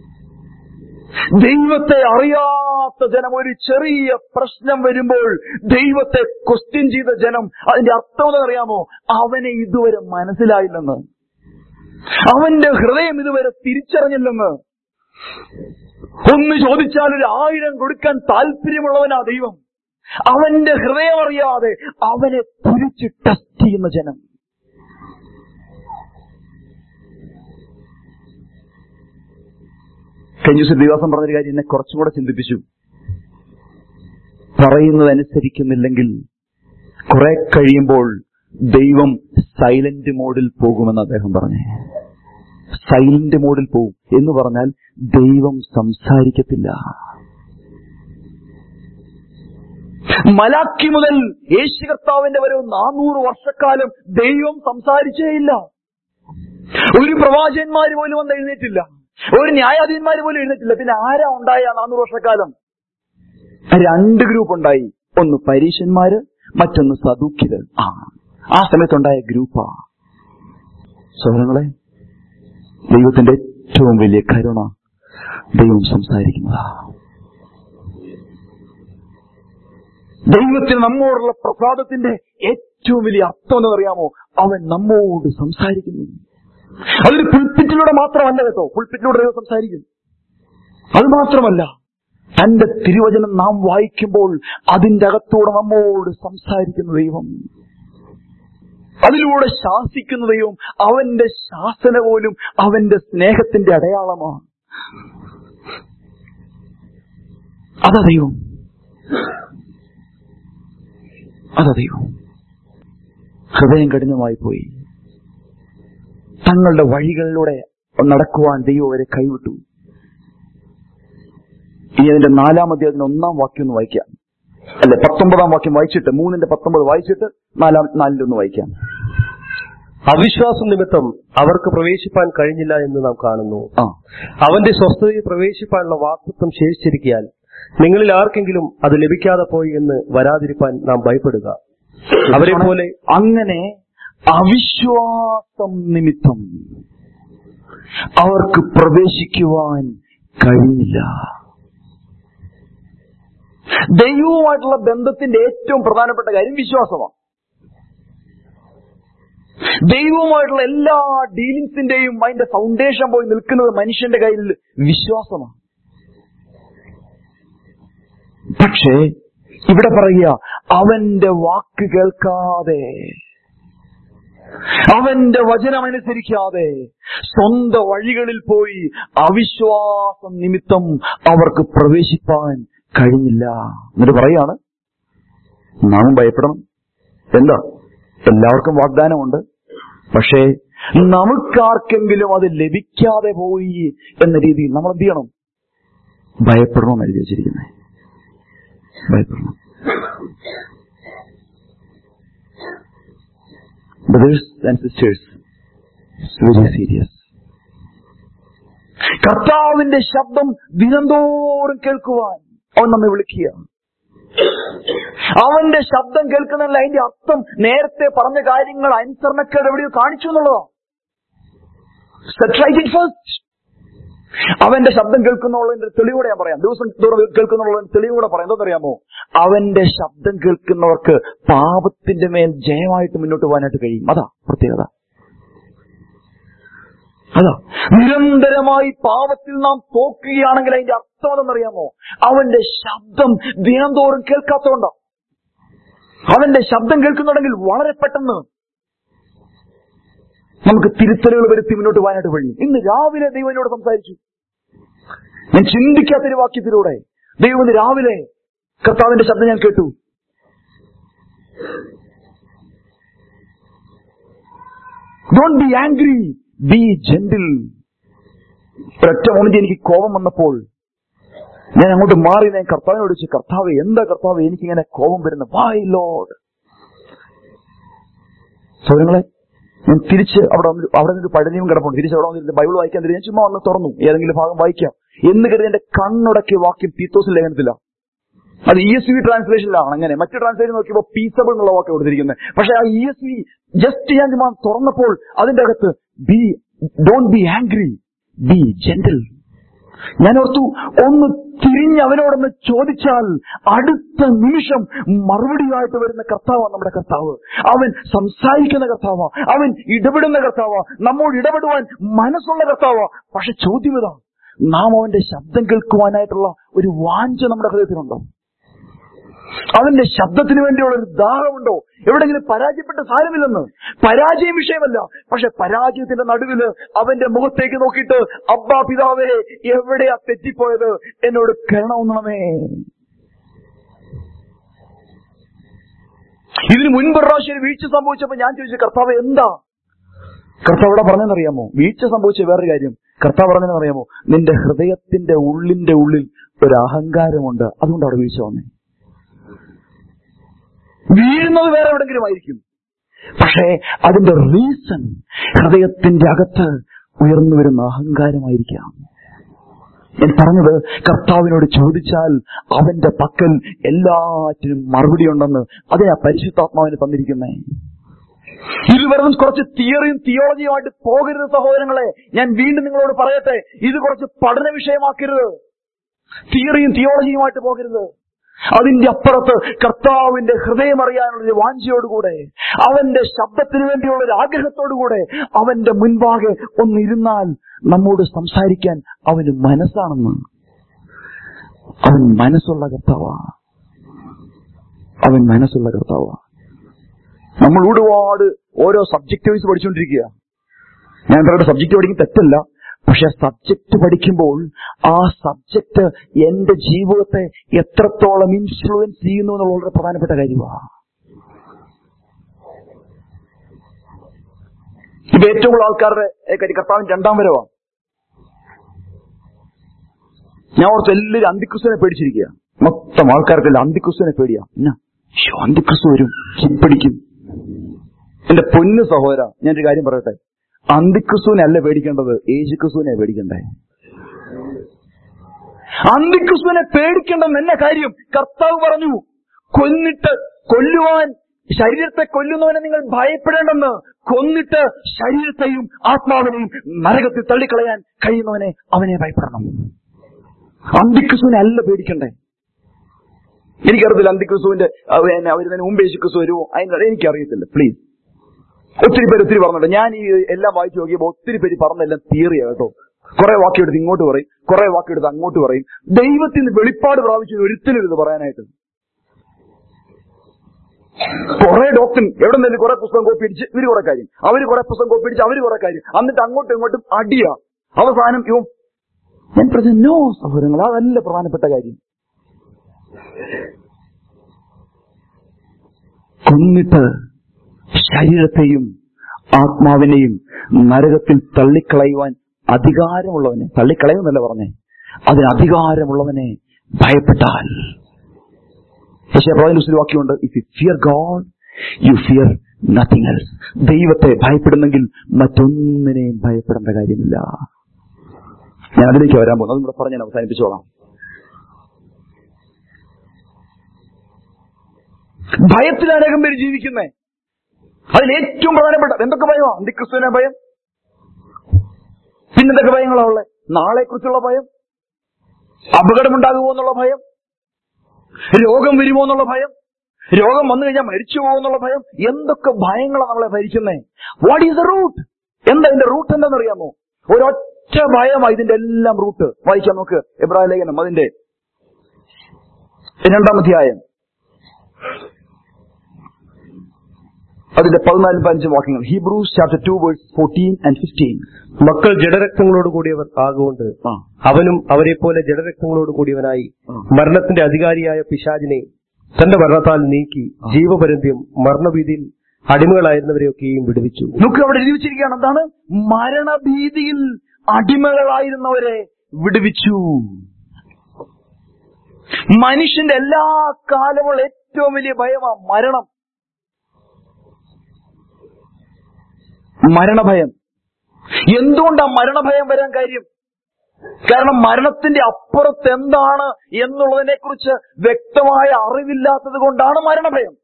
ദൈവത്തെ അറിയാത്ത ജനം ഒരു ചെറിയ പ്രശ്നം വരുമ്പോൾ ദൈവത്തെ ക്വസ്റ്റ്യൻ ചെയ്ത ജനം അതിന്റെ അർത്ഥം എന്താ അറിയാമോ അവനെ ഇതുവരെ മനസ്സിലായില്ലെന്ന് അവന്റെ ഹൃദയം ഇതുവരെ തിരിച്ചറിഞ്ഞില്ലെന്ന് ഒന്ന് ചോദിച്ചാൽ ഒരു ആയിരം കൊടുക്കാൻ താല്പര്യമുള്ളവനാ ദൈവം അവന്റെ ഹൃദയം അറിയാതെ അവനെ തുരിച്ച് ടെസ്റ്റ് ചെയ്യുന്ന ജനം കഴിഞ്ഞ ദിവസം ദിവസം പറഞ്ഞൊരു കാര്യം എന്നെ കുറച്ചും കൂടെ ചിന്തിപ്പിച്ചു പറയുന്നത് അനുസരിക്കുന്നില്ലെങ്കിൽ കുറെ കഴിയുമ്പോൾ ദൈവം സൈലന്റ് മോഡിൽ പോകുമെന്ന് അദ്ദേഹം പറഞ്ഞേ സൈലന്റ് മോഡിൽ പോകും എന്ന് പറഞ്ഞാൽ ദൈവം സംസാരിക്കത്തില്ല മലാക്കി മുതൽ യേശു കർത്താവിന്റെ വരവ് നാനൂറ് വർഷക്കാലം ദൈവം സംസാരിച്ചേയില്ല ഒരു പ്രവാചകന്മാര് പോലും വന്ന് എഴുന്നേറ്റില്ല ഒരു ന്യായാധീന്മാര് പോലും എഴുന്നേറ്റില്ല പിന്നെ ആരാ ഉണ്ടായ ആ നാനൂറ് വർഷക്കാലം രണ്ട് ഗ്രൂപ്പ് ഉണ്ടായി ഒന്ന് പരീശന്മാര് മറ്റൊന്ന് സദൂക്കിത് ആ ആ സമയത്തുണ്ടായ ഗ്രൂപ്പാ സഹോദരങ്ങളെ ദൈവത്തിന്റെ ഏറ്റവും വലിയ കരുണ ദൈവം സംസാരിക്കുന്നതാ ദൈവത്തിന് നമ്മോടുള്ള പ്രസാദത്തിന്റെ ഏറ്റവും വലിയ അർത്ഥം എന്ന് അറിയാമോ അവൻ നമ്മോട് സംസാരിക്കുന്നു അതൊരു പുൽപ്പിറ്റിലൂടെ മാത്രമല്ല കേട്ടോ പുൽപ്പിറ്റിലൂടെ ദൈവം സംസാരിക്കും അത് മാത്രമല്ല തന്റെ തിരുവചനം നാം വായിക്കുമ്പോൾ അതിന്റെ അകത്തൂടെ നമ്മോട് സംസാരിക്കുന്ന ദൈവം അതിലൂടെ ശാസിക്കുന്ന ദൈവം അവന്റെ ശാസന പോലും അവന്റെ സ്നേഹത്തിന്റെ അടയാളമാണ് അതാ ദൈവം അതാ ദൈവം ഹൃദയം കഠിനമായി പോയി തങ്ങളുടെ വഴികളിലൂടെ നടക്കുവാൻ ദൈവം അവരെ കൈവിട്ടു ഇനി അതിന്റെ നാലാം അധ്യായത്തിന് ഒന്നാം വാക്യം ഒന്ന് വായിക്കാം അല്ലെ പത്തൊമ്പതാം വാക്യം വായിച്ചിട്ട് മൂന്നിന്റെ പത്തൊമ്പത് വായിച്ചിട്ട് നാലാം നാലിലൊന്ന് വായിക്കാം അവിശ്വാസം നിമിത്തം അവർക്ക് പ്രവേശിപ്പാൻ കഴിഞ്ഞില്ല എന്ന് നാം കാണുന്നു ആ അവന്റെ സ്വസ്ഥതയിൽ പ്രവേശിപ്പാനുള്ള വാക്തത്വം ശേഷിച്ചിരിക്കാൻ നിങ്ങളിൽ ആർക്കെങ്കിലും അത് ലഭിക്കാതെ പോയി എന്ന് വരാതിരിപ്പാൻ നാം ഭയപ്പെടുക അവരെ പോലെ അങ്ങനെ അവിശ്വാസം നിമിത്തം അവർക്ക് പ്രവേശിക്കുവാൻ കഴിഞ്ഞില്ല ദൈവവുമായിട്ടുള്ള ബന്ധത്തിന്റെ ഏറ്റവും പ്രധാനപ്പെട്ട കാര്യം വിശ്വാസമാണ് ദൈവവുമായിട്ടുള്ള എല്ലാ ഡീലിങ്സിന്റെയും അതിന്റെ ഫൗണ്ടേഷൻ പോയി നിൽക്കുന്നത് മനുഷ്യന്റെ കയ്യിൽ വിശ്വാസമാണ് പക്ഷേ ഇവിടെ പറയുക അവന്റെ വാക്ക് കേൾക്കാതെ അവന്റെ വചനമനുസരിക്കാതെ സ്വന്തം വഴികളിൽ പോയി അവിശ്വാസം നിമിത്തം അവർക്ക് പ്രവേശിപ്പാൻ കഴിഞ്ഞില്ല എന്നിട്ട് പറയാണ് നാം ഭയപ്പെടണം എന്താ എല്ലാവർക്കും വാഗ്ദാനമുണ്ട് പക്ഷേ നമുക്കാർക്കെങ്കിലും അത് ലഭിക്കാതെ പോയി എന്ന രീതിയിൽ നമ്മൾ എന്ത് ചെയ്യണം ഭയപ്പെടണമെന്ന് എഴുതി വെച്ചിരിക്കുന്നത് ഭയപ്പെടണം brothers and sisters very serious കർത്താവിന്റെ ശബ്ദം ദിനംതോറും കേൾക്കുവാൻ അവൻ നമ്മെ വിളിക്കുക അവന്റെ ശബ്ദം കേൾക്കുന്നതിൽ അതിന്റെ അർത്ഥം നേരത്തെ പറഞ്ഞ കാര്യങ്ങൾ അനുസരണക്കേട് എവിടെയോ കാണിച്ചു എന്നുള്ളതാ ഫസ്റ്റ് അവന്റെ ശബ്ദം കേൾക്കുന്നുള്ളതിന്റെ തെളിവൂടെ ഞാൻ പറയാം ദിവസം തോറും കേൾക്കുന്നുള്ളതിന്റെ തെളിവൂടെ പറയാം എന്തെന്നറിയാമോ അവന്റെ ശബ്ദം കേൾക്കുന്നവർക്ക് പാപത്തിന്റെ മേൽ ജയമായിട്ട് മുന്നോട്ട് പോകാനായിട്ട് കഴിയും അതാ പ്രത്യേകത അതാ നിരന്തരമായി പാപത്തിൽ നാം തോക്കുകയാണെങ്കിൽ അതിന്റെ അർത്ഥം എന്തെന്നറിയാമോ അവന്റെ ശബ്ദം ദിനംതോറും കേൾക്കാത്തതുകൊണ്ടാ അവന്റെ ശബ്ദം കേൾക്കുന്നുണ്ടെങ്കിൽ വളരെ പെട്ടെന്ന് നമുക്ക് തിരുത്തലുകൾ വരുത്തി മുന്നോട്ട് പോകാനായിട്ട് കഴിയും ഇന്ന് രാവിലെ ദൈവം എന്നോട് സംസാരിച്ചു ഞാൻ ചിന്തിക്കാത്തൊരു വാക്യത്തിലൂടെ ദൈവം ഇന്ന് രാവിലെ കർത്താവിന്റെ ശബ്ദം ഞാൻ കേട്ടു don't be angry be gentle ഒരൊറ്റ മോണിന്റെ എനിക്ക് കോപം വന്നപ്പോൾ ഞാൻ അങ്ങോട്ട് മാറി ഞാൻ കർത്താവിനോട് ചോദിച്ചു കർത്താവ് എന്താ കർത്താവ് എനിക്കിങ്ങനെ കോപം വരുന്ന വൈ ലോഡ് സൗരങ്ങളെ ഞാൻ തിരിച്ച് അവിടെ വന്ന് അവിടെ നിന്ന് പഴനിയും കിടപ്പുണ്ട് തിരിച്ച് അവിടെ വന്നിരുന്ന് ബൈബിൾ വായിക്കാൻ തിരിച്ച് ഞാൻ ചുമ്മാ ഒന്ന് തുറന്നു ഏതെങ്കിലും ഭാഗം വായിക്കാം എന്ന് കരുതി എന്റെ കണ്ണുടക്കിയ വാക്യം പീത്തോസ് ലേഖനത്തില്ല അത് ഇ എസ് വി ട്രാൻസ്ലേഷനിലാണ് അങ്ങനെ മറ്റു ട്രാൻസ്ലേഷൻ നോക്കിയപ്പോൾ പീസബിൾ എന്നുള്ള വാക്ക് കൊടുത്തിരിക്കുന്നത് പക്ഷെ ആ ഇ എസ് വി ജസ്റ്റ് ഞാൻ ചുമ്മാ തുറന്നപ്പോൾ അതിന്റെ അകത്ത് be don't be angry be gentle ഞാൻ ഓർത്തു ഒന്ന് തിരിഞ്ഞ് അവനോടൊന്ന് ചോദിച്ചാൽ അടുത്ത നിമിഷം മറുപടിയായിട്ട് വരുന്ന കർത്താവാണ് നമ്മുടെ കർത്താവ് അവൻ സംസാരിക്കുന്ന കർത്താവാ അവൻ ഇടപെടുന്ന കർത്താവാ നമ്മോട് ഇടപെടുവാൻ മനസ്സുള്ള കർത്താവാ പക്ഷെ ചോദ്യം ഇതാ നാം അവന്റെ ശബ്ദം കേൾക്കുവാനായിട്ടുള്ള ഒരു വാഞ്ച നമ്മുടെ ഹൃദയത്തിലുണ്ടോ അവന്റെ ശബ്ദത്തിന് വേണ്ടിയുള്ള ഒരു ദാഹമുണ്ടോ എവിടെങ്കിലും പരാജയപ്പെട്ട സാരമില്ലെന്ന് പരാജയം വിഷയമല്ല പക്ഷെ പരാജയത്തിന്റെ നടുവില് അവന്റെ മുഖത്തേക്ക് നോക്കിയിട്ട് അബ്ബാ പിതാവേ എവിടെയാ തെറ്റിപ്പോയത് എന്നോട് കരുണമേ ഇതിന് മുൻപ് ഒരു പ്രാവശ്യം ഒരു വീഴ്ച സംഭവിച്ചപ്പോ ഞാൻ ചോദിച്ചു കർത്താവ് എന്താ കർത്താവ് ഇവിടെ പറഞ്ഞെന്നറിയാമോ വീഴ്ച സംഭവിച്ച വേറൊരു കാര്യം കർത്താവ് പറഞ്ഞെന്നറിയാമോ നിന്റെ ഹൃദയത്തിന്റെ ഉള്ളിന്റെ ഉള്ളിൽ ഒരു അഹങ്കാരമുണ്ട് അതുകൊണ്ട് അവിടെ വീഴ്ച വന്നേ വീഴുന്നത് വേറെ എവിടെങ്കിലും ആയിരിക്കും പക്ഷേ അതിന്റെ റീസൺ ഹൃദയത്തിന്റെ അകത്ത് ഉയർന്നു വരുന്ന അഹങ്കാരമായിരിക്കാം ഞാൻ പറഞ്ഞത് കർത്താവിനോട് ചോദിച്ചാൽ അവന്റെ പക്കൽ എല്ലാറ്റിനും മറുപടി ഉണ്ടെന്ന് അതിനാ പരിശുദ്ധാത്മാവിന് തന്നിരിക്കുന്നേ ഇത് വെറും കുറച്ച് തിയറിയും തിയോളജിയുമായിട്ട് പോകരുത് സഹോദരങ്ങളെ ഞാൻ വീണ്ടും നിങ്ങളോട് പറയട്ടെ ഇത് കുറച്ച് പഠന വിഷയമാക്കരുത് തിയറിയും തിയോളജിയുമായിട്ട് പോകരുത് അതിന്റെ അപ്പുറത്ത് കർത്താവിന്റെ ഹൃദയം അറിയാനുള്ള ഒരു വാഞ്ചയോടുകൂടെ അവന്റെ ശബ്ദത്തിന് വേണ്ടിയുള്ള ഒരു ആഗ്രഹത്തോടുകൂടെ അവന്റെ മുൻപാകെ ഒന്നിരുന്നാൽ നമ്മോട് സംസാരിക്കാൻ അവന് മനസ്സാണെന്ന് അവൻ മനസ്സുള്ള കർത്താവാ അവൻ മനസ്സുള്ള കർത്താവാ നമ്മൾ ഒരുപാട് ഓരോ സബ്ജക്ട് വൈസ് പഠിച്ചുകൊണ്ടിരിക്കുക ഞാൻ പറയുന്ന സബ്ജക്ട് പഠിക്കും തെറ്റല്ല പക്ഷെ സബ്ജക്ട് പഠിക്കുമ്പോൾ ആ സബ്ജക്ട് എന്റെ ജീവിതത്തെ എത്രത്തോളം ഇൻഫ്ലുവൻസ് ചെയ്യുന്നു എന്നുള്ള വളരെ പ്രധാനപ്പെട്ട കാര്യമാണ് ഇപ്പൊ ഏറ്റവും കൂടുതൽ ആൾക്കാരുടെ കാര്യം കർത്താവിന് രണ്ടാം വരവാ ഞാൻ ഓർത്ത് എല്ലാവരും അന്തിക്രിസ്തുവിനെ പേടിച്ചിരിക്കുക മൊത്തം ആൾക്കാർക്കെല്ലാം അന്തിക്രിസ്തുവിനെ പേടിയാ എന്നാ ശ്ശോ, അന്തിക്രിസ്തു വരും ചിപ്പിടിക്കും എന്റെ പൊന്നു സഹോദര ഞാനൊരു കാര്യം പറയട്ടെ അന്തിക്രിസ്തുവിനെ അല്ല പേടിക്കേണ്ടത് യേശുക്രിസ്തുവിനെ പേടിക്കണ്ടേ അന്തിക്രിസ്തുവിനെ പേടിക്കേണ്ടെന്ന് എന്നെ കാര്യം കർത്താവ് പറഞ്ഞു കൊന്നിട്ട് കൊല്ലുവാൻ ശരീരത്തെ കൊല്ലുന്നവനെ നിങ്ങൾ ഭയപ്പെടേണ്ടെന്ന് കൊന്നിട്ട് ശരീരത്തെയും ആത്മാവിനെയും നരകത്തിൽ തള്ളിക്കളയാൻ കഴിയുന്നവനെ അവനെ ഭയപ്പെടണം അന്തിക്രിസ്തുവിനെ അല്ല പേടിക്കണ്ടേ എനിക്കറിയത്തില്ല അന്തിക്രിസ്തുവിന്റെ വരുന്നതിന് മുമ്പ് യേശുക്രിസ്തു വരുമോ അതിന് എനിക്കറിയത്തില്ല പ്ലീസ് ഒത്തിരി പേര് ഒത്തിരി പറഞ്ഞിട്ടുണ്ട് ഞാൻ ഈ എല്ലാം വായിച്ചു നോക്കിയപ്പോൾ ഒത്തിരി പേര് പറഞ്ഞെല്ലാം തിയറിയാ കേട്ടോ കുറെ വാക്കെടുത്ത് ഇങ്ങോട്ട് പറയും കുറെ വാക്കെടുത്ത് അങ്ങോട്ട് പറയും ദൈവത്തിന് വെളിപ്പാട് പ്രാപിച്ചു ഒരിക്കലും ഇത് പറയാനായിട്ട് കുറെ ഡോക്ടർ എവിടെ നിന്നും കുറെ പുസ്തകം കോപ്പി അടിച്ച് ഇവര് കുറെ കാര്യം അവര് കുറെ പുസ്തകം കോപ്പി അടിച്ച് അവര് കുറെ കാര്യം എന്നിട്ട് അങ്ങോട്ടും ഇങ്ങോട്ടും അടിയാ അവസാനം യോ ഞാൻ പറഞ്ഞു നോ സഹോദരങ്ങൾ അതല്ല പ്രധാനപ്പെട്ട കാര്യം കൊന്നിട്ട് ശരീരത്തെയും ആത്മാവിനെയും നരകത്തിൽ തള്ളിക്കളയുവാൻ അധികാരമുള്ളവനെ തള്ളിക്കളയുന്നല്ല പറഞ്ഞേ അതിന് അധികാരമുള്ളവനെ ഭയപ്പെട്ടാൽ പക്ഷേ പ്രധാന വാക്യമുണ്ട് if you fear God you fear nothing else ദൈവത്തെ ഭയപ്പെടുന്നെങ്കിൽ മറ്റൊന്നിനെയും ഭയപ്പെടേണ്ട കാര്യമില്ല ഞാൻ അതിലേക്ക് വരാൻ പോകുന്നു അതും കൂടെ പറഞ്ഞ് ഞാൻ അവസാനിപ്പിച്ചോളാം ഭയത്തിൽ അനേകം പേര് ജീവിക്കുന്നേ അതിൽ ഏറ്റവും പ്രധാനപ്പെട്ട എന്തൊക്കെ ഭയമാ അന്തിക്രിസ്തുവിനെ ഭയം പിന്നെന്തൊക്കെ ഭയങ്ങളാ ഉള്ളത് നാളെ കുറിച്ചുള്ള ഭയം അപകടമുണ്ടാകുമോ എന്നുള്ള ഭയം രോഗം വരുമോ എന്നുള്ള ഭയം രോഗം വന്നു കഴിഞ്ഞാൽ മരിച്ചു പോകുമെന്നുള്ള ഭയം എന്തൊക്കെ ഭയങ്ങളാണ് നമ്മളെ ഭരിക്കുന്നേ വാട്ട് ഈസ് ദ റൂട്ട് എന്താ ഇതിന്റെ റൂട്ട് എന്താണെന്നറിയാമോ ഒരൊറ്റ ഭയമാ ഇതിന്റെ എല്ലാം റൂട്ട് വായിക്കാം നമുക്ക് എബ്രാഹിം ലേഖനം അതിന്റെ രണ്ടാം അധ്യായം അതിന്റെ പതിനാലും പതിനഞ്ചും വാക്യങ്ങൾ Hebrews chapter two verse fourteen and fifteen മക്കൾ ജഡരക്തങ്ങളോട് കൂടിയവർ ആകൊണ്ട് ആ അവനും അവരെ പോലെ ജഡരക്തങ്ങളോട് കൂടിയവനായി ആ. മരണത്തിന്റെ അധികാരിയായ പിശാചിനെ തന്റെ മരണത്താൽ നീക്കി ജീവപര്യന്തം മരണഭീതിയിൽ അടിമകളായിരുന്നവരെയൊക്കെയും വിടുവിച്ചു നോക്ക് അവിടെ എഴുതി വെച്ചിരിക്കുകയാണ് എന്താണ് മരണഭീതിയിൽ അടിമകളായിരുന്നവരെ വിടുവിച്ചു മനുഷ്യന്റെ എല്ലാ കാലമുള്ള ഏറ്റവും വലിയ ഭയമാണ് മരണം മരണഭയം എന്തുകൊണ്ടാ മരണഭയം വരാൻ കാര്യം കാരണം മരണത്തിന്റെ അപ്പുറത്ത് എന്താണ് എന്നുള്ളതിനെ കുറിച്ച് വ്യക്തമായ അറിവില്ലാത്തത് കൊണ്ടാണ് മരണഭയം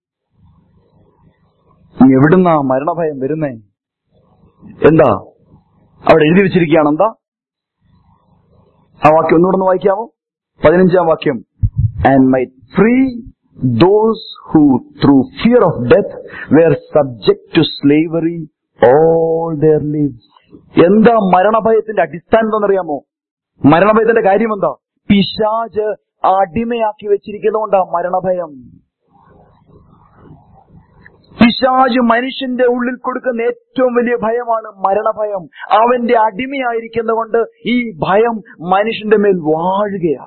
എവിടുന്നാ മരണഭയം വരുന്നേ എന്താ അവിടെ എഴുതി വെച്ചിരിക്കുകയാണ് എന്താ ആ വാക്യം ഒന്നുകൂടെ ഒന്ന് വായിക്കാമോ പതിനഞ്ചാം വാക്യം and my free those who through fear of death were subject to slavery all their lives എന്താ മരണഭയത്തിന്റെ അടിസ്ഥാനം എന്താണെന്നറിയാമോ മരണഭയത്തിന്റെ കാര്യം എന്താ പിശാജ് അടിമയാക്കി വെച്ചിരിക്കുന്നതുകൊണ്ടാ മരണഭയം പിശാജ് മനുഷ്യന്റെ ഉള്ളിൽ കൊടുക്കുന്ന ഏറ്റവും വലിയ ഭയമാണ് മരണഭയം അവന്റെ അടിമയായിരിക്കുന്നതുകൊണ്ട് ഈ ഭയം മനുഷ്യന്റെ മേൽ വാഴുകയാ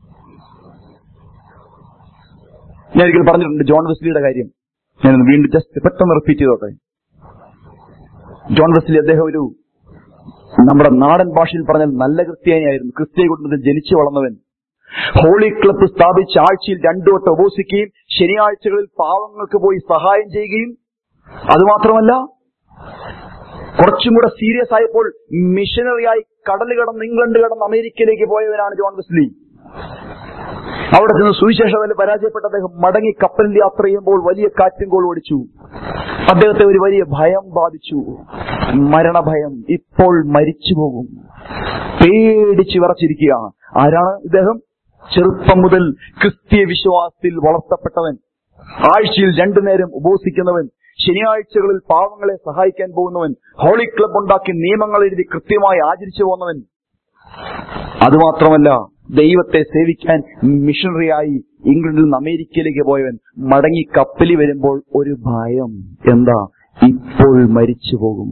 ഞാൻ ഒരിക്കൽ പറഞ്ഞിട്ടുണ്ട് ജോൺ വെസ്ലിയുടെ കാര്യം ഞാൻ വീണ്ടും ജസ്റ്റ് പെട്ടെന്ന് റിപ്പീറ്റ് ചെയ്തോട്ടെ ജോൺ വെസ്ലി അദ്ദേഹം ഒരു നമ്മുടെ നാടൻ ഭാഷയിൽ പറഞ്ഞാൽ നല്ല ക്രിസ്ത്യാനിയായിരുന്നു ക്രിസ്ത്യ കുടുംബത്തിൽ ജനിച്ചു വളർന്നവൻ ഹോളി ക്ലബ്ബ് സ്ഥാപിച്ച് ആഴ്ചയിൽ രണ്ടു വട്ടം ഉപസിക്കുകയും ശനിയാഴ്ചകളിൽ പാവങ്ങൾക്ക് പോയി സഹായം ചെയ്യുകയും അതുമാത്രമല്ല കുറച്ചും കൂടെ സീരിയസ് ആയപ്പോൾ മിഷനറിയായി കടൽ കടന്ന് ഇംഗ്ലണ്ട് കടന്ന് അമേരിക്കയിലേക്ക് പോയവനാണ് ജോൺ വെസ്ലി അവിടെ ചെന്ന് സുവിശേഷത്തിൽ പരാജയപ്പെട്ട അദ്ദേഹം മടങ്ങി കപ്പലിൽ യാത്ര ചെയ്യുമ്പോൾ വലിയ കാറ്റും കോൾ ഓടിച്ചു അദ്ദേഹത്തെ ഒരു വലിയ ഭയം ബാധിച്ചു മരണഭയം ഇപ്പോൾ മരിച്ചു പോകും പേടിച്ച് വിറച്ചിരിക്കുക ആരാണ് ഇദ്ദേഹം ചെറുപ്പം മുതൽ ക്രിസ്തീയ വിശ്വാസത്തിൽ വളർത്തപ്പെട്ടവൻ ആഴ്ചയിൽ രണ്ടു നേരം ഉപവസിക്കുന്നവൻ ശനിയാഴ്ചകളിൽ പാവങ്ങളെ സഹായിക്കാൻ പോകുന്നവൻ ഹോളി ക്ലബ് ഉണ്ടാക്കി നിയമങ്ങൾ എഴുതി കൃത്യമായി ആചരിച്ചു പോകുന്നവൻ അതുമാത്രമല്ല ദൈവത്തെ സേവിക്കാൻ മിഷണറിയായി ഇംഗ്ലണ്ടിൽ നിന്ന് അമേരിക്കയിലേക്ക് പോയവൻ മടങ്ങി കപ്പലി വരുമ്പോൾ ഒരു ഭയം എന്താ ഇപ്പോൾ മരിച്ചു പോകും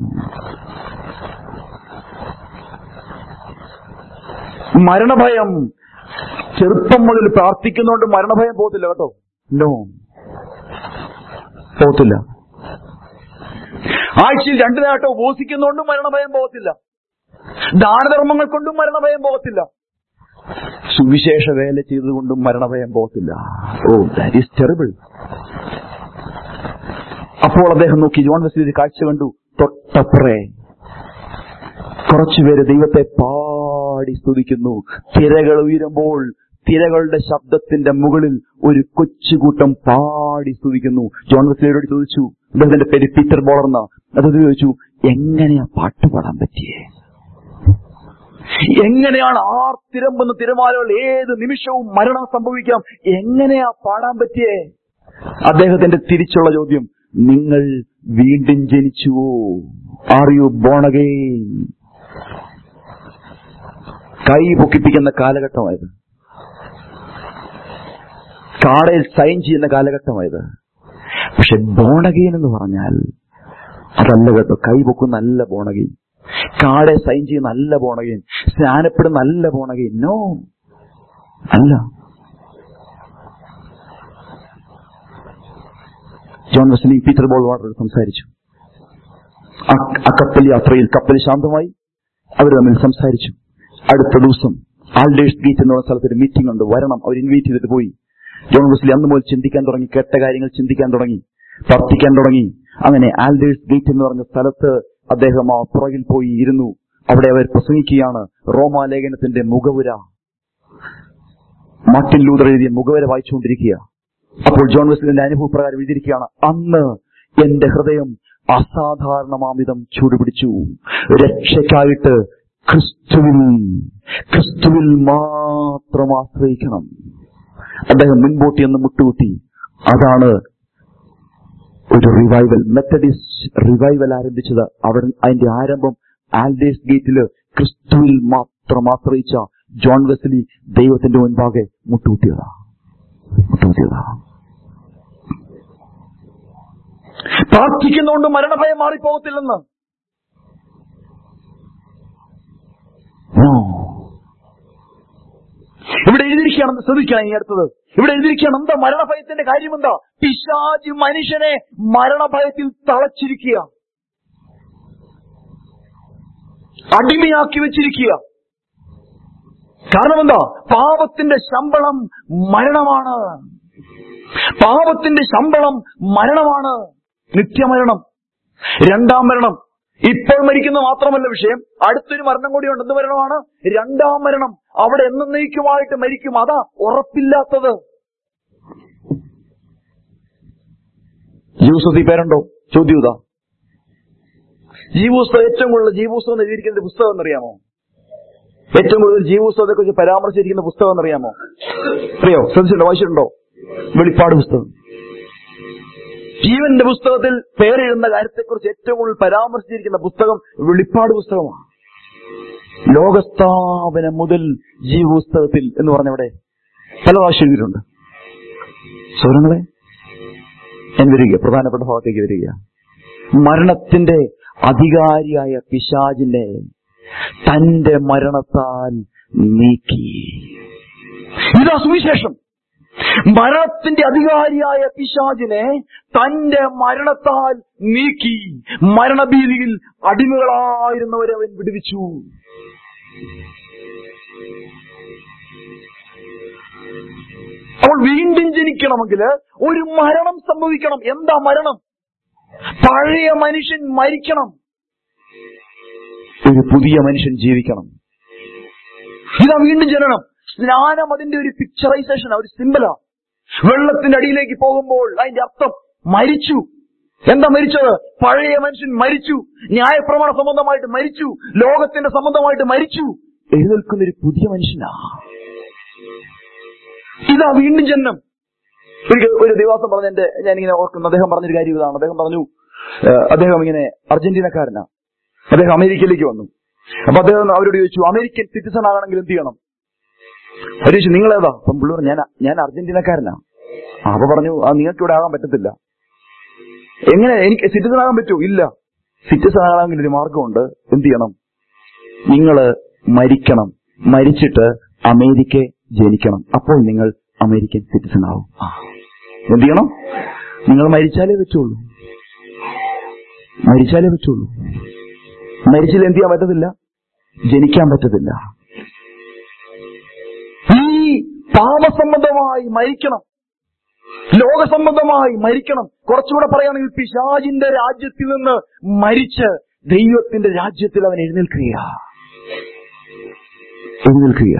മരണഭയം ചെറുപ്പം മുതൽ പ്രാർത്ഥിക്കുന്നതുകൊണ്ട് മരണഭയം പോകത്തില്ല കേട്ടോ നോ പോകത്തില്ല ആഴ്ചയിൽ രണ്ടു നേട്ടം ഉപസിക്കുന്നതുകൊണ്ടും മരണഭയം പോകത്തില്ല ദാനധർമ്മങ്ങൾ കൊണ്ടും മരണഭയം പോകത്തില്ല സുവിശേഷ വേല ചെയ്തുകൊണ്ടും മരണഭയം പോകത്തില്ല ഓ ദാറ്റ് ഈസ് ടെറിബിൾ അപ്പോൾ അദ്ദേഹം നോക്കി ജോൺ വെസ്ലി ഒരു കാഴ്ച കണ്ടു തൊട്ടപ്പുറേ കുറച്ചുപേര് ദൈവത്തെ പാടി സ്തുതിക്കുന്നു തിരകൾ ഉയരുമ്പോൾ തിരകളുടെ ശബ്ദത്തിന്റെ മുകളിൽ ഒരു കൊച്ചുകൂട്ടം പാടി സ്തുതിക്കുന്നു ജോൺ വെസ്ലിയോട് ചോദിച്ചു അദ്ദേഹത്തിന്റെ പേര് പീറ്റർ ബോളർന്ന അത് ചോദിച്ചു എങ്ങനെയാ പാട്ട് പാടാൻ പറ്റിയേ എങ്ങനെയാണ് ആർ തിരമ്പെന്ന് തിരമാലകൾ ഏത് നിമിഷവും മരണം സംഭവിക്കാം എങ്ങനെയാ പാടാൻ പറ്റിയേ അദ്ദേഹത്തിന്റെ തിരിച്ചുള്ള ചോദ്യം നിങ്ങൾ വീണ്ടും ജനിച്ചുവോ ആർ യു ബോൺ അഗെയിൻ കൈ പൊക്കിപ്പിക്കുന്ന കാലഘട്ടമായത് കാടയിൽ സൈൻ ചെയ്യുന്ന കാലഘട്ടമായത് പക്ഷെ ബോണഗെയിൻ എന്ന് പറഞ്ഞാൽ അതല്ല കേട്ടോ കൈ പൊക്കുന്ന നല്ല ബോണഗെയിൻ കാടെ സൈൻ ചെയ്യുന്ന നല്ല ബോണഗെയിൻ സ്നാനപ്പെടുന്ന നല്ല ബോണഗെയിൻ നോ അല്ല ജോൺ വെസ്ലി പീറ്റർ ബോൾ വാട്ടർ സംസാരിച്ചു ആ- ആ കപ്പൽ യാത്രയിൽ കപ്പൽ ശാന്തമായി അവർ തമ്മിൽ സംസാരിച്ചു അടുത്ത ദിവസം ആൾഡേഴ്സ് ഗേറ്റ് എന്ന് പറഞ്ഞ സ്ഥലത്ത് ഒരു മീറ്റിംഗ് ഉണ്ട് വരണം അവർ ഇൻവൈറ്റ് ചെയ്തിട്ട് പോയി ജോൺ വെസ്ലി അന്ന് മുതൽ ചിന്തിക്കാൻ തുടങ്ങി കേട്ട കാര്യങ്ങൾ ചിന്തിക്കാൻ തുടങ്ങി പ്രാർത്ഥിക്കാൻ തുടങ്ങി അങ്ങനെ ആൽഡേഴ്സ് ഗേറ്റ് എന്ന് പറഞ്ഞ സ്ഥലത്ത് അദ്ദേഹം ആ പുറകിൽ പോയി ഇരുന്നു അവിടെ അവർ പ്രസംഗിക്കുകയാണ് റോമാലേഖനത്തിന്റെ മുഖവുര മാർട്ടിൻ ലൂതർ എഴുതിയ മുഖവര വായിച്ചുകൊണ്ടിരിക്കുക അപ്പോൾ ജോൺ വെസ്ലിന്റെ അനുഭവ പ്രകാരം എഴുതിയിരിക്കുകയാണ് അന്ന് എന്റെ ഹൃദയം അസാധാരണമാമിതം ചൂടുപിടിച്ചു രക്ഷയ്ക്കായിട്ട് ക്രിസ്തുവിൽ ക്രിസ്തുവിൽ മാത്രം ആശ്രയിക്കണം അദ്ദേഹം മുൻപോട്ട് എന്ന് മുട്ടുകൂട്ടി അതാണ് ഒരു റിവൈവൽ മെത്തഡിസ്റ്റ് റിവൈവൽ ആരംഭിച്ചത് അവിടെ അതിന്റെ ആരംഭം ആൽഡേഴ്സ് ഗേറ്റില് ക്രിസ്തുവിൽ മാത്രം ആശ്രയിച്ച ജോൺ വെസ്ലി ദൈവത്തിന്റെ മുൻപാകെ മുട്ടുകൂട്ടിയതാ മുട്ടുകൂട്ടിയതാ പ്രാർത്ഥിക്കുന്നതുകൊണ്ട് മരണഭയം മാറിപ്പോകത്തില്ലെന്ന് No. ഇവിടെ എഴുതിയിരിക്കുകയാണ് ശ്രദ്ധിക്കണം ഈ അടുത്തത് ഇവിടെ എഴുതിയിരിക്കുകയാണ് എന്താ മരണഭയത്തിന്റെ കാര്യം എന്താ പിശാജ് മനുഷ്യനെ മരണഭയത്തിൽ തളച്ചിരിക്കുക അടിമയാക്കി വെച്ചിരിക്കുക കാരണം എന്താ പാപത്തിന്റെ ശമ്പളം മരണമാണ് പാപത്തിന്റെ ശമ്പളം മരണമാണ് നിത്യമരണം രണ്ടാം മരണം ഇപ്പോൾ മരിക്കുന്നത് മാത്രമല്ല വിഷയം അടുത്തൊരു മരണം കൂടിയുണ്ട് എന്ത് മരണമാണ് രണ്ടാം മരണം അവിടെ എന്നേക്കുമായിട്ട് മരിക്കും അതാ ഉറപ്പില്ലാത്തത് ജീവസ്വത്തി പേരുണ്ടോ ചോദ്യം ഇതാ ജീവപുസ്തകം ഏറ്റവും കൂടുതൽ ജീവപുസ്തകം എന്ന് എഴുതിയിരിക്കുന്ന പുസ്തകം എന്നറിയാമോ ഏറ്റവും കൂടുതൽ ജീവപുസ്തകത്തെ കുറിച്ച് പരാമർശിച്ചിരിക്കുന്ന പുസ്തകം എന്നറിയാമോ അറിയോ ശ്രദ്ധിച്ചിട്ടുണ്ടോ വായിച്ചിട്ടുണ്ടോ വെളിപ്പാട് പുസ്തകം ജീവന്റെ പുസ്തകത്തിൽ പേരെഴുതുന്ന കാര്യത്തെക്കുറിച്ച് ഏറ്റവും കൂടുതൽ പരാമർശിച്ചിരിക്കുന്ന പുസ്തകം വെളിപ്പാട് പുസ്തകമാണ് ലോകസ്ഥാപനം മുതൽ ജീവപുസ്തകത്തിൽ എന്ന് പറഞ്ഞവിടെ പല പ്രാവശ്യം എഴുതിയിട്ടുണ്ട് സൗരങ്ങളെ ഞാൻ വരിക പ്രധാനപ്പെട്ട ഭാഗത്തേക്ക് വരിക മരണത്തിന്റെ അധികാരിയായ പിശാജിനെ തന്റെ മരണത്താൽ നീക്കി ഇതാ സുവിശേഷം മരണത്തിന്റെ അധികാരിയായ പിശാചിനെ തന്റെ മരണത്താൽ നീക്കി മരണഭീതിയിൽ അടിമകളായിരുന്നവരെ അവൻ വിടുവിച്ചു അപ്പോൾ വീണ്ടും ജനിക്കണമെങ്കിൽ ഒരു മരണം സംഭവിക്കണം എന്താ മരണം പഴയ മനുഷ്യൻ മരിക്കണം ഒരു പുതിയ മനുഷ്യൻ ജീവിക്കണം ഇതാ വീണ്ടും ജനനം സ്നാനം അതിന്റെ ഒരു പിക്ചറൈസേഷൻ ഒരു സിമ്പലാ വെള്ളത്തിന്റെ അടിയിലേക്ക് പോകുമ്പോൾ അതിന്റെ അർത്ഥം മരിച്ചു എന്താ മരിച്ചത് പഴയ മനുഷ്യൻ മരിച്ചു ന്യായപ്രമാണ സംബന്ധമായിട്ട് മരിച്ചു ലോകത്തിന്റെ സംബന്ധമായിട്ട് മരിച്ചു എഴുന്നേൽക്കുന്ന ഒരു പുതിയ മനുഷ്യനാ ഇതാ വീണ്ടും ജന്മം ഒരിക്കൽ ഒരു ദിവസം പറഞ്ഞ എന്റെ ഞാനിങ്ങനെ ഓർക്കുന്നു അദ്ദേഹം പറഞ്ഞൊരു കാര്യം ഇതാണ് അദ്ദേഹം പറഞ്ഞു ഏഹ്, അദ്ദേഹം ഇങ്ങനെ അർജന്റീനക്കാരനാ അദ്ദേഹം അമേരിക്കയിലേക്ക് വന്നു അപ്പൊ അദ്ദേഹം അവരോട് ചോദിച്ചു അമേരിക്കൻ സിറ്റിസൺ ആകണമെങ്കിൽ എന്ത് ചെയ്യണം അവർ ചോദിച്ചു നിങ്ങൾ ഏതാ അപ്പം പുള്ളി പറഞ്ഞു ഞാൻ ഞാൻ അർജന്റീനക്കാരനാ ആ, അപ്പൊ പറഞ്ഞു ആ നിങ്ങൾക്ക് ഇവിടെ ആകാൻ പറ്റത്തില്ല എങ്ങനെ എനിക്ക് സിറ്റിസൺ ആകാൻ പറ്റൂ ഇല്ല സിറ്റിസൺ ആകാമെങ്കിൽ ഒരു മാർഗമുണ്ട് എന്ത് ചെയ്യണം നിങ്ങള് മരിക്കണം മരിച്ചിട്ട് അമേരിക്ക ജനിക്കണം അപ്പോൾ നിങ്ങൾ അമേരിക്കൻ സിറ്റിസൺ ആവും ആ. എന്ത് ചെയ്യണം നിങ്ങൾ മരിച്ചാലേ പറ്റുള്ളൂ മരിച്ചാലേ പറ്റുള്ളൂ മരിച്ചാൽ എന്ത് ചെയ്യാൻ പറ്റത്തില്ല ജനിക്കാൻ പറ്റത്തില്ല ഈ പാപസംബന്ധമായി മരിക്കണം ലോകസംബന്ധമായി മരിക്കണം കുറച്ചുകൂടെ പറയുകയാണെങ്കിൽ പിശാജിന്റെ രാജ്യത്തിൽ നിന്ന് മരിച്ച് ദൈവത്തിന്റെ രാജ്യത്തിൽ അവൻ എഴുന്നേൽക്കുക എഴുന്നേൽക്കുക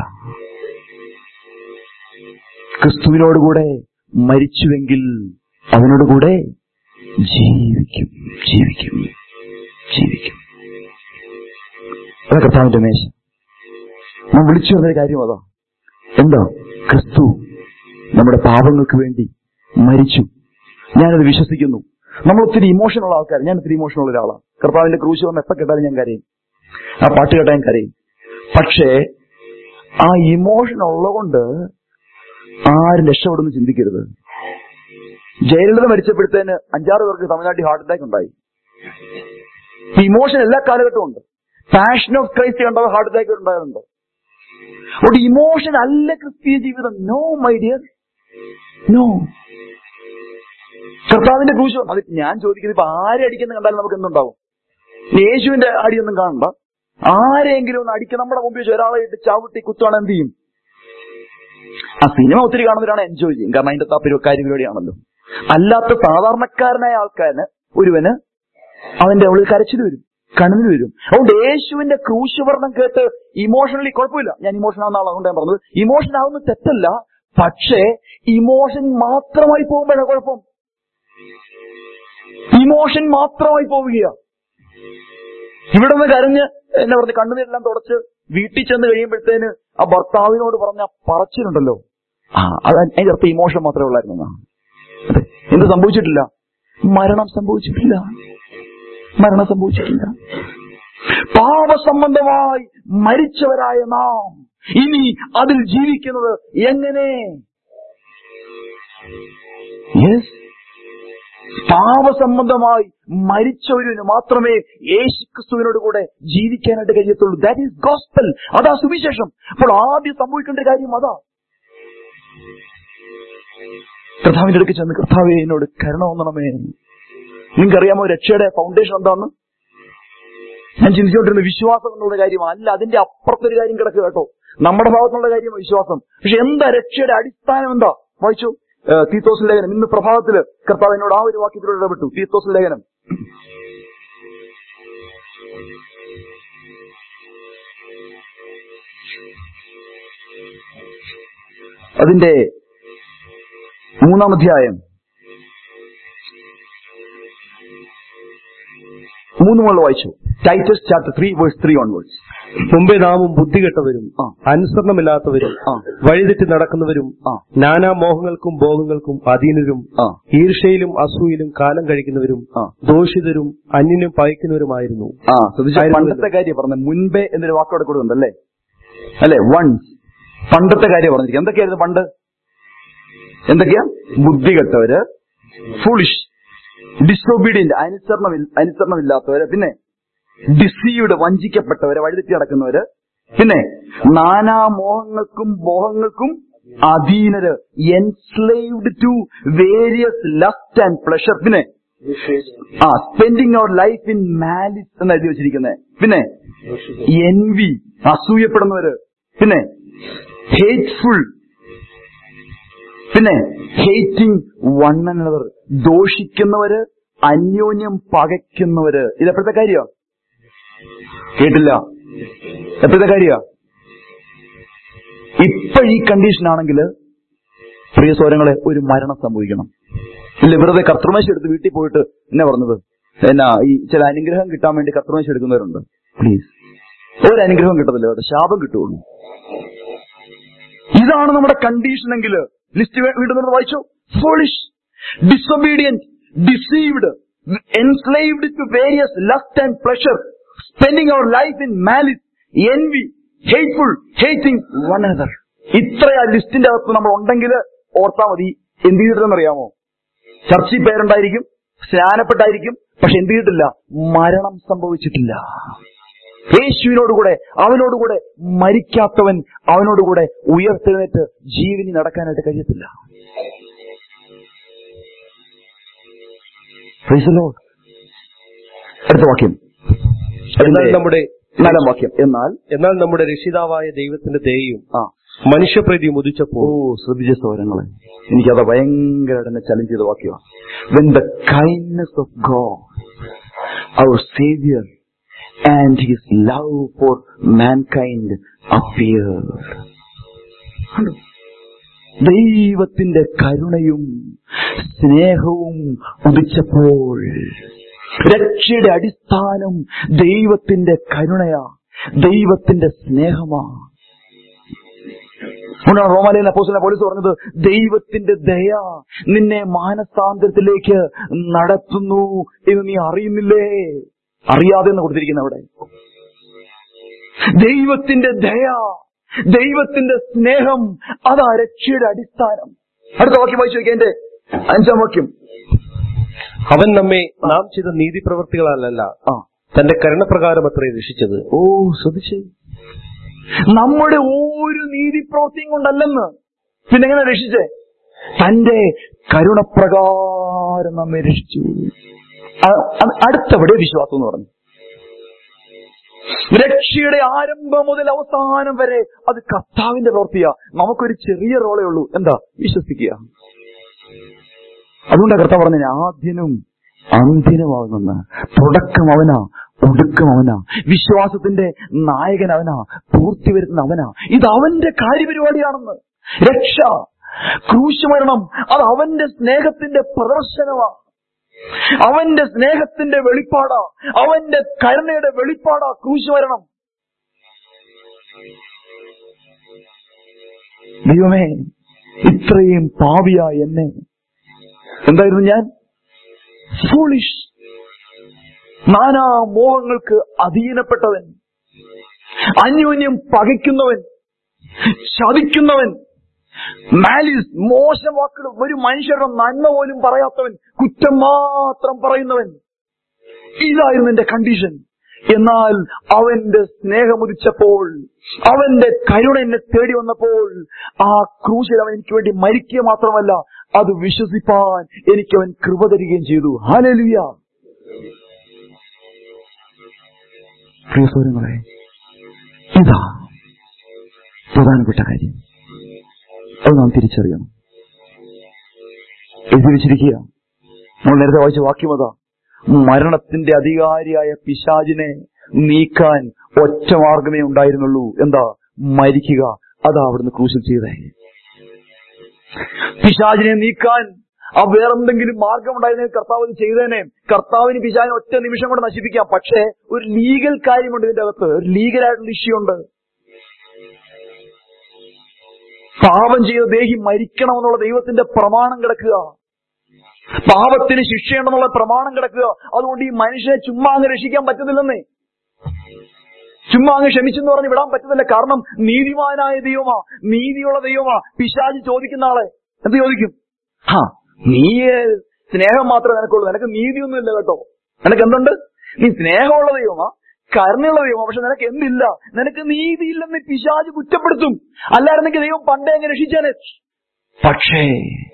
ക്രിസ്തുവിനോടുകൂടെ മരിച്ചുവെങ്കിൽ അവനോടുകൂടെ ജീവിക്കും ജീവിക്കും ജീവിക്കും അതാ കർത്താവിന്റെ മേശ നാം വിളിച്ചു വന്നൊരു കാര്യം അതാ എന്താ ക്രിസ്തു നമ്മുടെ പാപങ്ങൾക്ക് വേണ്ടി മരിച്ചു ഞാനത് വിശ്വസിക്കുന്നു നമ്മൾ ഒത്തിരി ഇമോഷനുള്ള ആൾക്കാർ ഞാൻ ഒത്തിരി ഇമോഷനുള്ള ഒരാളാണ് കർത്താവിന്റെ ക്രൂശ് വന്ന് എപ്പോ കേട്ടാലും ഞാൻ കരയും ആ പാട്ട് കേട്ടാൽ ഞാൻ കരയും പക്ഷേ ആ ഇമോഷൻ ഉള്ളതുകൊണ്ട് ആരും രക്ഷപ്പെടുന്നു ചിന്തിക്കരുത് ജയലളിത മരിച്ചപ്പോഴത്തേന് അഞ്ചാറ് പേർക്ക് തമിഴ്നാട്ടിൽ ഹാർട്ട് അറ്റാക്ക് ഉണ്ടായി ഇമോഷൻ എല്ലാ കാലഘട്ടവും ഉണ്ട് പാഷൻ ഓഫ് ക്രൈസ്റ്റ് കണ്ടത് ഹാർട്ട് അറ്റാക്ക് ഉണ്ടായതുണ്ട് അതുകൊണ്ട് ഇമോഷൻ അല്ല ക്രിസ്തീയ ജീവിതം നോ മൈ ഡിയർ നോ കർത്താവിന്റെ ക്രൂശ് അത് ഞാൻ ചോദിക്കുന്നത് ഇപ്പൊ ആരെ അടിക്കുന്ന കണ്ടാലും നമുക്ക് എന്തുണ്ടാവും യേശുവിന്റെ അടിയൊന്നും കാണണ്ട ആരെങ്കിലും ഒന്ന് അടിക്കുക നമ്മുടെ മുമ്പിൽ വെച്ച് ഒരാളെ ഇട്ട് ചവിട്ടി കുത്തുവാണ് എന്ത് ചെയ്യും ആ സിനിമ ഒത്തിരി കാണുന്നവരാണ് എൻജോയ് ചെയ്യും കാരണം അതിന്റെ താ കാര്യപരിപാടിയാണല്ലോ അല്ലാത്ത സാധാരണക്കാരനായ ആൾക്കാരന് ഒരുവന് അവന്റെ ഉള്ളിൽ കരച്ചിൽ വരും കണ്ണുനീർ വരും അതുകൊണ്ട് യേശുവിന്റെ ക്രൂശവർണ്ണം കേട്ട് ഇമോഷണലി കുഴപ്പമില്ല ഞാൻ ഇമോഷൻ ആവുന്ന ആളാണ് അതുകൊണ്ട് ഞാൻ പറഞ്ഞത് ഇമോഷൻ ആവുന്ന തെറ്റല്ല പക്ഷേ ഇമോഷൻ മാത്രമായി പോകുമ്പോഴാണ് കുഴപ്പം ഇമോഷൻ മാത്രമായി പോവുക ഇവിടെ നിന്ന് കരഞ്ഞ് എന്നെ പറഞ്ഞ് കണ്ണുനീരെല്ലാം തുടച്ച് വീട്ടിൽ ചെന്ന് കഴിയുമ്പോഴത്തേന് ആ ഭർത്താവിനോട് പറഞ്ഞ പറച്ചിലുണ്ടല്ലോ ആ അത് അതിന്റെ അർത്ഥം ഇമോഷൻ മാത്രമേ ഉള്ളായിരുന്നു എന്നാ. അതെ എന്ത് സംഭവിച്ചിട്ടില്ല മരണം സംഭവിച്ചിട്ടില്ല മരണം സംഭവിച്ചിട്ടില്ല പാപസംബന്ധമായി മരിച്ചവരായ നാം ഇനി അതിൽ ജീവിക്കുന്നത് എങ്ങനെ യെസ് പാപസംബന്ധമായി മരിച്ചവരിന് മാത്രമേ യേശുക്രിസ്തുവിനോട് കൂടെ ജീവിക്കാനായിട്ട് കഴിയത്തുള്ളൂ ദാറ്റ് ഈസ് ഗോസ്പൽ അതാ സുവിശേഷം അപ്പോൾ ആദ്യം സംഭവിക്കേണ്ട കാര്യം അതാ കർത്താവിന്റെ അടുക്ക് ചെന്ന് കർത്താവെ എന്നോട് കരുണ തോന്നണമേ നിങ്ങൾക്കറിയാമോ രക്ഷയുടെ ഫൗണ്ടേഷൻ എന്താന്ന് ഞാൻ ചിന്തിച്ചുകൊണ്ടിരുന്ന വിശ്വാസം എന്നുള്ള കാര്യം അല്ല അതിന്റെ അപ്പുറത്തൊരു കാര്യം കിടക്കുക കേട്ടോ നമ്മുടെ ഭാഗത്തുള്ള കാര്യമാണ് വിശ്വാസം പക്ഷെ എന്താ രക്ഷയുടെ അടിസ്ഥാനം എന്താ വായിച്ചു ഏഹ് തീത്തോസ് ലേഖനം ഇന്ന് പ്രഭാതത്തില് കർത്താവ് എന്നോട് ആ ഒരു വാക്യത്തിലൂടെ ഇടപെട്ടു തീത്തോസ് ലേഖനം അതിന്റെ മൂന്നാം അധ്യായം മൂന്ന് മുകളിൽ വായിച്ചു Titus chapter three verse three onwards മുമ്പേ നാമും ബുദ്ധികെട്ടവരും ആ. അനുസരണമില്ലാത്തവരും ആ. വഴിതെറ്റി നടക്കുന്നവരും ആ. നാനാ മോഹങ്ങൾക്കും ഭോഗങ്ങൾക്കും അധീനരും ആ. ഈർഷയിലും അസൂയിലും കാലം കഴിക്കുന്നവരും ആ. ദോഷിതരും അന്യനും പയക്കുന്നവരുമായിരുന്നു ആ ശ്രദ്ധിച്ചു ആയിരുന്നു. പണ്ടത്തെ കാര്യം പറഞ്ഞ മുൻപേ എന്നൊരു വാക്കോടെ കൊടുക്കുന്നുണ്ട് അല്ലേ അല്ലെ വൺസ് പണ്ടത്തെ കാര്യം പറഞ്ഞിരിക്കും എന്തൊക്കെയായിരുന്നു പണ്ട് എന്തൊക്കെയാ ബുദ്ധികെട്ടവര് ഫുളിഷ് ഡിസൊബീഡിയന്റ് അനുസരണം അനുസരണമില്ലാത്തവര് പിന്നെ ഡിസീവ്ഡ് വഞ്ചിക്കപ്പെട്ടവര് വഴിതെറ്റി നടക്കുന്നവര് പിന്നെ നാനാ മോഹങ്ങൾക്കും മോഹങ്ങൾക്കും അധീനര് enslaved to various lust and pleasure പിന്നെ ആ spending their life in malice എന്ന് എഴുതി വെച്ചിരിക്കുന്നത് പിന്നെ എൻവി അസൂയപ്പെടുന്നവര് പിന്നെ ഹേറ്റ്ഫുൾ പിന്നെ ഹേറ്റിംഗ് വൺ അനദർ ദോഷിക്കുന്നവര് അന്യോന്യം പകയ്ക്കുന്നവര് ഇത് എപ്പോഴത്തെ കാര്യോ കേട്ടില്ല എപ്പോഴത്തെ കാര്യ ഇപ്പൊ ഈ കണ്ടീഷൻ ആണെങ്കിൽ പ്രിയ സ്വരങ്ങളെ ഒരു മരണം സംഭവിക്കണം ഇല്ല വെറുതെ കർത്തൃമേശ എടുത്ത് വീട്ടിൽ പോയിട്ട് എന്നാ പറഞ്ഞത് എന്നാ ഈ ചില അനുഗ്രഹം കിട്ടാൻ വേണ്ടി കർത്തൃമേശ എടുക്കുന്നവരുണ്ട് പ്ലീസ് ഒരു അനുഗ്രഹം കിട്ടത്തില്ല കേട്ടോ ശാപം കിട്ടുള്ളൂ ഇതാണ് നമ്മുടെ കണ്ടീഷൻ എങ്കിൽ ലിസ്റ്റ് വീണ്ടും നമ്മൾ വായിച്ചു foolish disobedient deceived enslaved to various lust and pleasure spending their life in malice envy hateful hating one another ഇത്ര ആ ലിസ്റ്റിന്റെ അകത്ത് നമ്മൾ ഉണ്ടെങ്കിൽ ഓർത്താ മതി എന്ത് ചെയ്തിട്ടെന്നറിയാമോ ചർച്ചിൽ പേരുണ്ടായിരിക്കും സ്നാനപ്പെട്ടായിരിക്കും പക്ഷെ എന്ത് ചെയ്തിട്ടില്ല മരണം സംഭവിച്ചിട്ടില്ല യേശുവിനോടുകൂടെ അവനോടുകൂടെ മരിക്കാത്തവൻ അവനോടുകൂടെ ഉയർത്തെഴുന്നേറ്റ് ജീവനി നടക്കാനായിട്ട് കഴിയത്തില്ല Praise the Lord. അടുത്ത വാക്യം എന്നാൽ അതിന്റെ നമ്മുടെ നാലാം വാക്യം എന്നാൽ എന്നാൽ നമ്മുടെ രക്ഷിതാവായ ദൈവത്തിന്റെ ദയയും ആ മനുഷ്യപ്രീതി ഓ മുതിച്ചപ്പോൾ ശ്രദ്ധിച്ച സൗരങ്ങളെ എനിക്കത് ഭയങ്കരമായിട്ട് എന്നെ ചലഞ്ച് ചെയ്ത വാക്യമാണ് when the kindness of God our saviour and his love for mankind appear ദൈവത്തിന്റെ കരുണയും സ്നേഹവും ഉദിച്ചപ്പോൾ രക്ഷയുടെ അടിസ്ഥാനം ദൈവത്തിന്റെ കരുണയാ ദൈവത്തിന്റെ സ്നേഹമാ അതുകൊണ്ടാണ് റോമാലയിൽ അപ്പോസിലെ പോലീസ് പറഞ്ഞത് ദൈവത്തിന്റെ ദയ നിന്നെ മാനസാന്തരത്തിലേക്ക് നടത്തുന്നു എന്ന് നീ അറിയുന്നില്ലേ അറിയാതെ എന്ന് കൊടുത്തിരിക്കുന്ന അവിടെ ദൈവത്തിന്റെ ദയ ദൈവത്തിന്റെ സ്നേഹം അതാ രക്ഷയുടെ അടിസ്ഥാനം അടുത്ത വാക്യം വായിച്ചു നോക്കിയ എന്റെ അഞ്ചാം വാക്യം അവൻ നമ്മെ നാം ചെയ്ത നീതിപ്രവർത്തികളല്ല ആ തന്റെ കരുണപ്രകാരം അത്രേ രക്ഷിച്ചത് ഓ ശ്രദ്ധിച്ചേ നമ്മുടെ ഒരു നീതിപ്രവൃത്തിയും കൊണ്ടല്ലെന്ന് പിന്നെ എങ്ങനെ രക്ഷിച്ചേ തന്റെ കരുണപ്രകാരം നമ്മെ രക്ഷിച്ചു അ- അത് അടുത്തവിടെ വിശ്വാസം എന്ന് പറഞ്ഞു രക്ഷയുടെ ആരംഭം മുതൽ അവസാനം വരെ അത് കർത്താവിന്റെ പ്രവൃത്തിയാ നമുക്കൊരു ചെറിയ റോളേ ഉള്ളൂ എന്താ വിശ്വസിക്കുക അതുകൊണ്ടാണ് കർത്താവ് പറഞ്ഞ ആദ്യനും അന്ത്യനുമാകുന്ന തുടക്കം അവനാ ഒടുക്കം അവനാ വിശ്വാസത്തിന്റെ നായകൻ അവനാ പൂർത്തി വരുത്തുന്ന അവനാ ഇത് അവന്റെ കാര്യപരിപാടിയാണെന്ന് രക്ഷ ക്രൂശുമരണം അത് അവന്റെ സ്നേഹത്തിന്റെ പ്രദർശനമാ അവന്റെ സ്നേഹത്തിന്റെ വെളിപ്പാടാ അവന്റെ കരുണയുടെ വെളിപ്പാടാ ക്രൂശുമരണം ദൈവമേ ഇത്രയും പാവിയായ എന്നെ എന്തായിരുന്നു ഞാൻ ഫൂളിഷ് നാനാ മോഹങ്ങൾക്ക് അധീനപ്പെട്ടവൻ അന്യോന്യം പകയ്ക്കുന്നവൻ ചതിക്കുന്നവൻ മാലിസ് മോശം വാക്കുകൾ ഒരു മനുഷ്യരുടെ നന്മ പോലും പറയാത്തവൻ കുറ്റം മാത്രം പറയുന്നവൻ ഇതായിരുന്നു എന്റെ കണ്ടീഷൻ എന്നാൽ അവന്റെ സ്നേഹമുദിച്ചപ്പോൾ അവന്റെ കരുണ എന്നെ തേടി വന്നപ്പോൾ ആ ക്രൂശിൽ അവൻ എനിക്ക് വേണ്ടി മരിക്കുക മാത്രമല്ല അത് വിശ്വസിപ്പാൻ എനിക്ക് അവൻ കൃപ തരികയും ചെയ്തു ഹാലലുയ പ്രിയ സൗരങ്ങളെ ഇതാ പ്രധാനപ്പെട്ട കാര്യം അത് നാം തിരിച്ചറിയണം എഴുതി വെച്ചിരിക്കുക നമ്മൾ നേരത്തെ വായിച്ച വാക്യം അതാ മരണത്തിന്റെ അധികാരിയായ പിശാചിനെ നീക്കാൻ ഒറ്റ മാർഗമേ ഉണ്ടായിരുന്നുള്ളൂ എന്താ മരിക്കുക അതാ അവിടുന്ന് ക്രൂശിൽ ചെയ്തേ പിശാചിനെ നീക്കാൻ ആ വേറെന്തെങ്കിലും മാർഗം ഉണ്ടായിരുന്നെങ്കിൽ കർത്താവ് ഇത് ചെയ്തേനെ കർത്താവിന് പിശാചിനെ ഒറ്റ നിമിഷം കൊണ്ട് നശിപ്പിക്കാം പക്ഷേ ഒരു ലീഗൽ കാര്യമുണ്ട് ഇതിന്റെ അകത്ത് ഒരു ലീഗലായിട്ടുള്ള ഇഷ്യൂ ഉണ്ട് പാപം ചെയ്ത ദേഹി മരിക്കണമെന്നുള്ള ദൈവത്തിന്റെ പ്രമാണം കിടക്കുക പാപത്തിന് ശിക്ഷയുണ്ടെന്നുള്ള പ്രമാണം കിടക്കുക അതുകൊണ്ട് ഈ മനുഷ്യനെ ചുമ്മാ അങ്ങ് രക്ഷിക്കാൻ പറ്റുന്നില്ലെന്നേ ചുമ്മാ അങ്ങ് ക്ഷമിച്ചെന്ന് പറഞ്ഞ് വിടാൻ പറ്റുന്നില്ല കാരണം നീതിമാനായ ദൈവമാ നീതിയുള്ള ദൈവമാ പിശാജ് ചോദിക്കുന്ന ആളെ എന്ത് ചോദിക്കും ഹാ നീ സ്നേഹം മാത്രമേ നിനക്കുള്ളൂ നിനക്ക് നീതിയൊന്നുമില്ല കേട്ടോ നിനക്ക് എന്തുണ്ട് നീ സ്നേഹമുള്ള ദൈവമാ കരുണയുള്ള ദൈവമാ പക്ഷെ നിനക്ക് എന്തില്ല നിനക്ക് നീതിയില്ലെന്ന് പിശാജ് കുറ്റപ്പെടുത്തും അല്ലായിരുന്നെങ്കിൽ ദൈവം പണ്ടേ അങ്ങ് രക്ഷിച്ചേനെ പക്ഷേ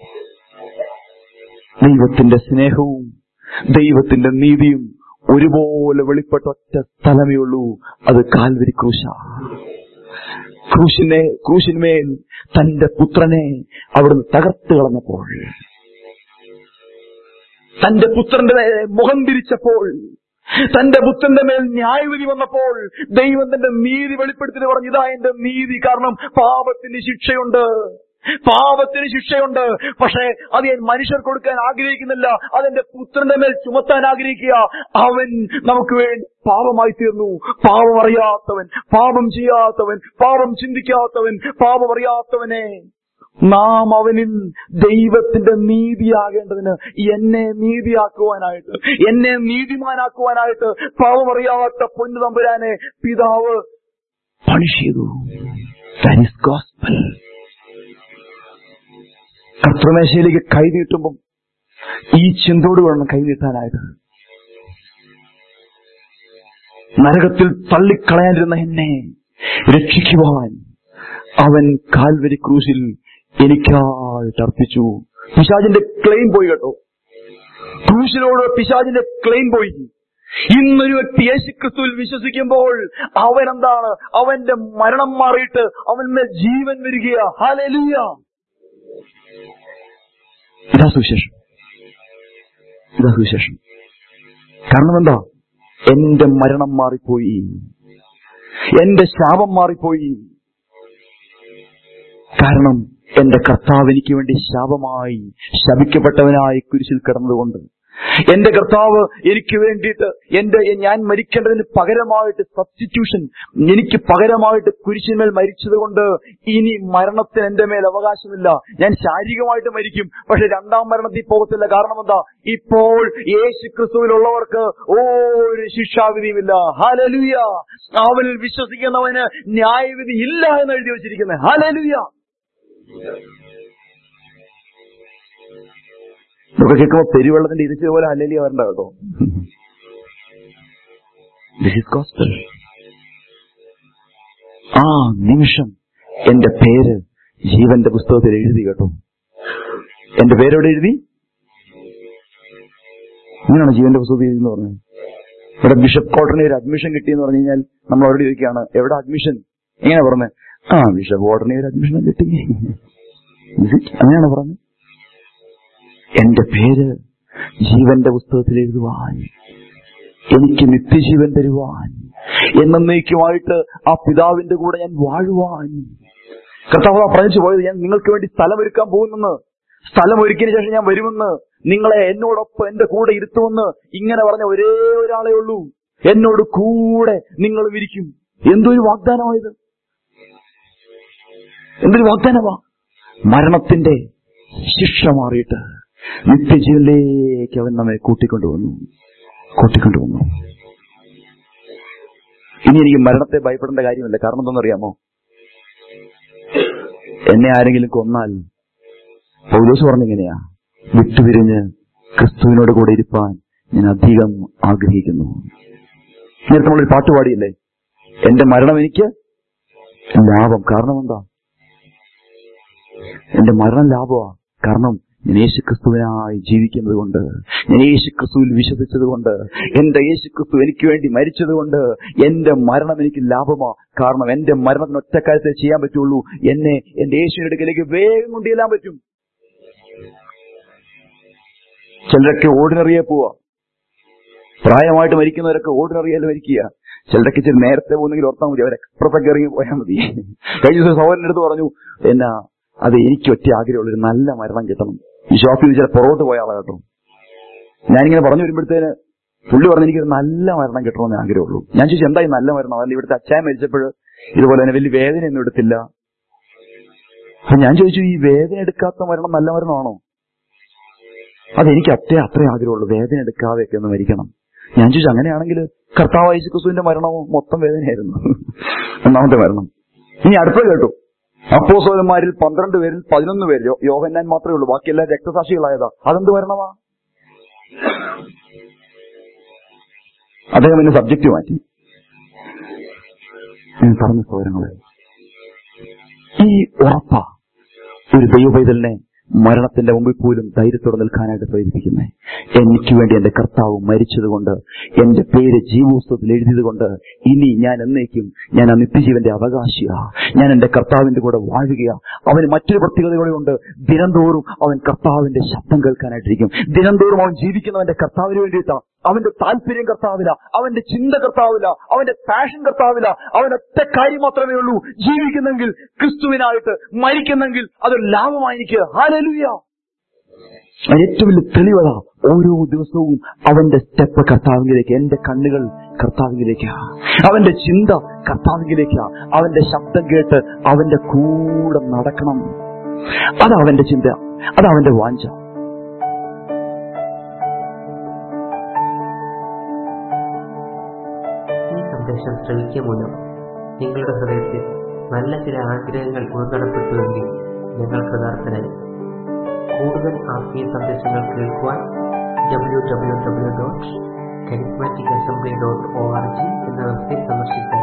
ദൈവത്തിന്റെ സ്നേഹവും ദൈവത്തിന്റെ നീതിയും ഒരുപോലെ വെളിപ്പെട്ട ഒറ്റ സ്ഥലമേ ഉള്ളൂ അത് കാൽവരി ക്രൂശ ക്രൂശിനെ ക്രൂശിന്മേൽ തന്റെ പുത്രനെ അവിടുന്ന് തകർത്ത് കളഞ്ഞപ്പോൾ തന്റെ പുത്രന്റെ നേരെ മുഖം തിരിച്ചപ്പോൾ തന്റെ പുത്രന്റെ മേൽ ന്യായവിധി വന്നപ്പോൾ ദൈവം തന്റെ നീതി വെളിപ്പെടുത്തി പറഞ്ഞു ഇതാ എന്റെ നീതി കാരണം പാപത്തിന് ശിക്ഷയുണ്ട് പാപത്തിന് ശിക്ഷയുണ്ട് പക്ഷേ അത് ഞാൻ മനുഷ്യർ കൊടുക്കാൻ ആഗ്രഹിക്കുന്നില്ല അതെന്റെ പുത്രന്റെ മേൽ ചുമത്താൻ ആഗ്രഹിക്കുക അവൻ നമുക്ക് വേണ്ടി പാപമായി തീർന്നു പാപം അറിയാത്തവൻ പാപം ചെയ്യാത്തവൻ പാപം ചിന്തിക്കാത്തവൻ പാപം അറിയാത്തവനെ നാം അവനിൽ ദൈവത്തിന്റെ നീതിയാകേണ്ടതിന് എന്നെ നീതിയാക്കുവാനായിട്ട് എന്നെ നീതിമാനാക്കുവാനായിട്ട് പാവമറിയാത്ത പൊന്നു തമ്പുരാനെ പിതാവ് പണിഷ് ചെയ്തു That is gospel. കർത്തൃമേശയിലേക്ക് കൈ നീട്ടുമ്പം ഈ ചിന്തോട് വേണം കൈ നീട്ടാനായിട്ട് നരകത്തിൽ തള്ളിക്കളയാനിരുന്ന എന്നെ രക്ഷിക്കുവാൻ അവൻ കാൽവരി ക്രൂശിൽ എനിക്കായിട്ട് അർപ്പിച്ചു പിശാജിന്റെ ക്ലെയിം പോയി കേട്ടോ ക്രൂശിനോട് പിശാജിന്റെ ക്ലെയിം പോയി ഇന്നൊരു വ്യക്തി യേശുക്രിസ്തുവിൽ വിശ്വസിക്കുമ്പോൾ അവൻ എന്താണ് അവന്റെ മരണം മാറിയിട്ട് അവന്റെ ജീവൻ വരികയാ ഹാലലുയ ഇതാ സുവിശേഷം ഇതാ സുവിശേഷം കാരണം എന്താ എന്റെ മരണം മാറിപ്പോയി എന്റെ ശാപം മാറിപ്പോയി കാരണം എന്റെ കർത്താവ് എനിക്ക് വേണ്ടി ശാപമായി ശപിക്കപ്പെട്ടവനായി കുരിശിൽ കിടന്നതുകൊണ്ട് എന്റെ കർത്താവ് എനിക്ക് വേണ്ടിയിട്ട് എന്റെ ഞാൻ മരിക്കേണ്ടതിന് പകരമായിട്ട് സബ്സ്റ്റിറ്റ്യൂഷൻ എനിക്ക് പകരമായിട്ട് കുരിശിന്മേൽ മരിച്ചതുകൊണ്ട് ഇനി മരണത്തിന് എന്റെ മേൽ അവകാശമില്ല ഞാൻ ശാരീരികമായിട്ട് മരിക്കും പക്ഷെ രണ്ടാം മരണത്തിൽ പോകത്തില്ല കാരണം എന്താ ഇപ്പോൾ യേശു ക്രിസ്തുവിലുള്ളവർക്ക് ഒരു ശിക്ഷാവിധിയുമില്ല ഹാലലുയ അവനിൽ വിശ്വസിക്കുന്നവന് ന്യായവിധി ഇല്ല എന്ന് എഴുതി വെച്ചിരിക്കുന്നത് ഹാലലുയ ഇതൊക്കെ കേൾക്കുമ്പോ പെരുവെള്ളത്തിന്റെ ഇരിച്ചത് പോലെ ഹല്ലേലിയ വരണ്ട കേട്ടോ ദിസ് ഇസ് ഗോസ്പൽ ആ നിമിഷം എന്റെ പേര് ജീവന്റെ പുസ്തകത്തിൽ എഴുതി കേട്ടോ എന്റെ പേരെവിടെ എഴുതി ഇങ്ങനെയാണ് ജീവന്റെ പുസ്തകത്തിൽ എഴുതി എന്ന് പറഞ്ഞത് ഇവിടെ ബിഷപ്പ് കോട്ടറിന് ഒരു അഡ്മിഷൻ കിട്ടിയെന്ന് പറഞ്ഞു കഴിഞ്ഞാൽ നമ്മൾ അവരോട് ചോദിക്കുകയാണ് എവിടെ അഡ്മിഷൻ എങ്ങനെ പറഞ്ഞത് ആ ബിഷപ്പ് കോട്ടറിന് ഒരു അഡ്മിഷൻ കിട്ടി Is it? അങ്ങനെയാണ് പറഞ്ഞത് എന്റെ പേര് ജീവന്റെ പുസ്തകത്തിൽ എഴുതുവാൻ എനിക്ക് നിത്യജീവൻ തരുവാൻ എന്നേക്കുമായിട്ട് ആ പിതാവിന്റെ കൂടെ ഞാൻ വാഴുവാൻ കർത്താവ് പറഞ്ഞു പോയത് ഞാൻ നിങ്ങൾക്ക് വേണ്ടി സ്ഥലമൊരുക്കാൻ പോകുന്നെന്ന് സ്ഥലം ഒരുക്കിയതിനു ശേഷം ഞാൻ വരുമെന്ന് നിങ്ങളെ എന്നോടൊപ്പം എന്റെ കൂടെ ഇരുത്തുമെന്ന് ഇങ്ങനെ പറഞ്ഞ ഒരേ ഒരാളെ ഉള്ളൂ എന്നോട് കൂടെ നിങ്ങൾ ഇരിക്കും എന്തൊരു വാഗ്ദാനമായത് എന്തൊരു വാഗ്ദാനമാ മരണത്തിന്റെ ശിക്ഷ മാറിയിട്ട് നിത്യജീവനിലേക്ക് അവൻ നമ്മെ കൂട്ടിക്കൊണ്ടുവന്നു കൂട്ടിക്കൊണ്ടുവന്നു ഇനി എനിക്ക് മരണത്തെ ഭയപ്പെടേണ്ട കാര്യമില്ല കാരണം എന്തെന്നറിയാമോ എന്നെ ആരെങ്കിലും കൊന്നാൽ പൗലോസ് പറഞ്ഞെങ്ങനെയാ വിട്ടുപിരിഞ്ഞ് ക്രിസ്തുവിനോട് കൂടെ ഇരിപ്പാൻ ഞാൻ അധികം ആഗ്രഹിക്കുന്നു നേരത്തെ നമ്മളൊരു പാട്ട് പാടിയില്ലേ എന്റെ മരണം എനിക്ക് ലാഭം കാരണം എന്താ എന്റെ മരണം ലാഭമാ കാരണം ഞാൻ യേശു ക്രിസ്തുവിനായി ജീവിക്കുന്നത് കൊണ്ട് ഞാൻ യേശു ക്രിസ്തുവിൽ വിശ്വസിച്ചത് കൊണ്ട് എന്റെ യേശു ക്രിസ്തു എനിക്ക് വേണ്ടി മരിച്ചത് കൊണ്ട് എന്റെ മരണം എനിക്ക് ലാഭമാ കാരണം എന്റെ മരണത്തിന് ഒറ്റക്കാര്യത്തെ ചെയ്യാൻ പറ്റുള്ളൂ എന്നെ എന്റെ യേശുവിന്റെ അടുക്കലേക്ക് വേഗം കൊണ്ടുചെല്ലാൻ പറ്റും ചിലരൊക്കെ ഓർഡിനറിയെ പോവാ പ്രായമായിട്ട് മരിക്കുന്നവരൊക്കെ ഓർഡിനറിയാൽ മരിക്കുക ചിലരൊക്കെ ഇച്ചിരി നേരത്തെ പോകുന്നെങ്കിൽ ഓർത്താൽ മതി അവർ എക്സ്പ്രസ് ഇറങ്ങി പോയാൽ മതി കഴിഞ്ഞ ദിവസം സഹോദരൻ്റെ അടുത്ത് പറഞ്ഞു എന്നാ അത് എനിക്ക് ഒറ്റ ആഗ്രഹമുള്ള ഒരു നല്ല മരണം കിട്ടണം ഈ ഷോപ്പിൽ നിന്ന് ചില പുറകോട്ട് പോയ ആളാ കേട്ടോ ഞാനിങ്ങനെ പറഞ്ഞു വരുമ്പോഴത്തേന് പുള്ളി പറഞ്ഞു എനിക്കൊരു നല്ല മരണം കിട്ടണമെന്ന് ആഗ്രഹമുള്ളൂ ഞാൻ ചോദിച്ചു എന്താ ഈ നല്ല മരണം അല്ല ഇവിടുത്തെ അച്ഛായ മരിച്ചപ്പോൾ ഇതുപോലെ തന്നെ വലിയ വേദനയൊന്നും എടുത്തില്ല അപ്പൊ ഞാൻ ചോദിച്ചു ഈ വേദന എടുക്കാത്ത മരണം നല്ല മരണമാണോ അതെനിക്ക് അത്രേ അത്രേ ആഗ്രഹമുള്ളൂ വേദന എടുക്കാതെയൊക്കെ ഒന്ന് മരിക്കണം ഞാൻ ചോദിച്ചു അങ്ങനെയാണെങ്കിൽ കർത്താവ് യേശു ക്രിസ്തുവിന്റെ മരണവും മൊത്തം വേദനയായിരുന്നു ഒന്നാമത്തെ മരണം ഇനി അടുത്ത കേട്ടു അപ്പോസോലന്മാരിൽ പന്ത്രണ്ട് പേരിൽ പതിനൊന്ന് പേര് യോ- യോഹന്നാൻ മാത്രമേ ഉള്ളൂ ബാക്കിയെല്ലാം രക്തസാക്ഷികളായതാ അതെന്ത് മരണമാ അദ്ദേഹം എന്നെ സബ്ജക്റ്റ് മാറ്റി ഞാൻ പറഞ്ഞ സൗരങ്ങളെ ഈ ഉറപ്പാ ഒരു ദൈവപൈതലിനെ മരണത്തിന്റെ മുമ്പിൽ പോലും ധൈര്യത്തോടെ നിൽക്കാനായിട്ട് പ്രേരിപ്പിക്കുന്നത് എനിക്ക് വേണ്ടി എന്റെ കർത്താവ് മരിച്ചതുകൊണ്ട് എന്റെ പേര് ജീവോത്സവത്തിൽ എഴുതിയതുകൊണ്ട് ഇനി ഞാൻ എന്നേക്കും ഞാൻ ആ നിത്യജീവന്റെ അവകാശിയാ ഞാൻ എന്റെ കർത്താവിന്റെ കൂടെ വാഴുകയാ അവന് മറ്റൊരു പ്രത്യേകതയോടെ ഉണ്ട് ദിനംതോറും അവൻ കർത്താവിന്റെ ശബ്ദം കേൾക്കാനായിട്ടിരിക്കും ദിനംതോറും അവൻ ജീവിക്കുന്നവന്റെ കർത്താവിന് വേണ്ടിയിട്ടാണ് അവന്റെ താല്പര്യം കർത്താവില്ല അവന്റെ ചിന്ത കർത്താവില്ല അവന്റെ പാഷൻ കർത്താവില്ല അവൻ ഒറ്റ കാര്യം മാത്രമേ ഉള്ളൂ ജീവിക്കുന്നെങ്കിൽ ക്രിസ്തുവിനായിട്ട് മരിക്കുന്നെങ്കിൽ അതൊരു ലാഭമായിരിക്കുക ഹാലലുയ അതിന് ഏറ്റവും വലിയ തെളിവതാ ഓരോ ദിവസവും അവന്റെ സ്റ്റെപ്പ് കർത്താവിലേക്ക് എന്റെ കണ്ണുകൾ കർത്താവിലേക്കാ അവന്റെ ചിന്ത കർത്താവിലേക്കാ അവന്റെ ശബ്ദം കേട്ട് അവന്റെ കൂടെ നടക്കണം അതാ അവന്റെ ചിന്ത അതാ അവന്റെ വാഞ്ച ഈ സന്ദേശം ശ്രവിക്കുക മൂലം നിങ്ങളുടെ ഹൃദയത്തിൽ നല്ല ചില ആഗ്രഹങ്ങൾ ഉൾക്കടപ്പെട്ടുവെങ്കിൽ ഞങ്ങൾ കൃതാർത്ഥനായി കൂടുതൽ ആത്മീയ സന്ദേശങ്ങൾ കേൾക്കുവാൻ W W W dot charismatic assembly dot O R G എന്ന വെബ്സൈറ്റ് സന്ദർശിക്കുക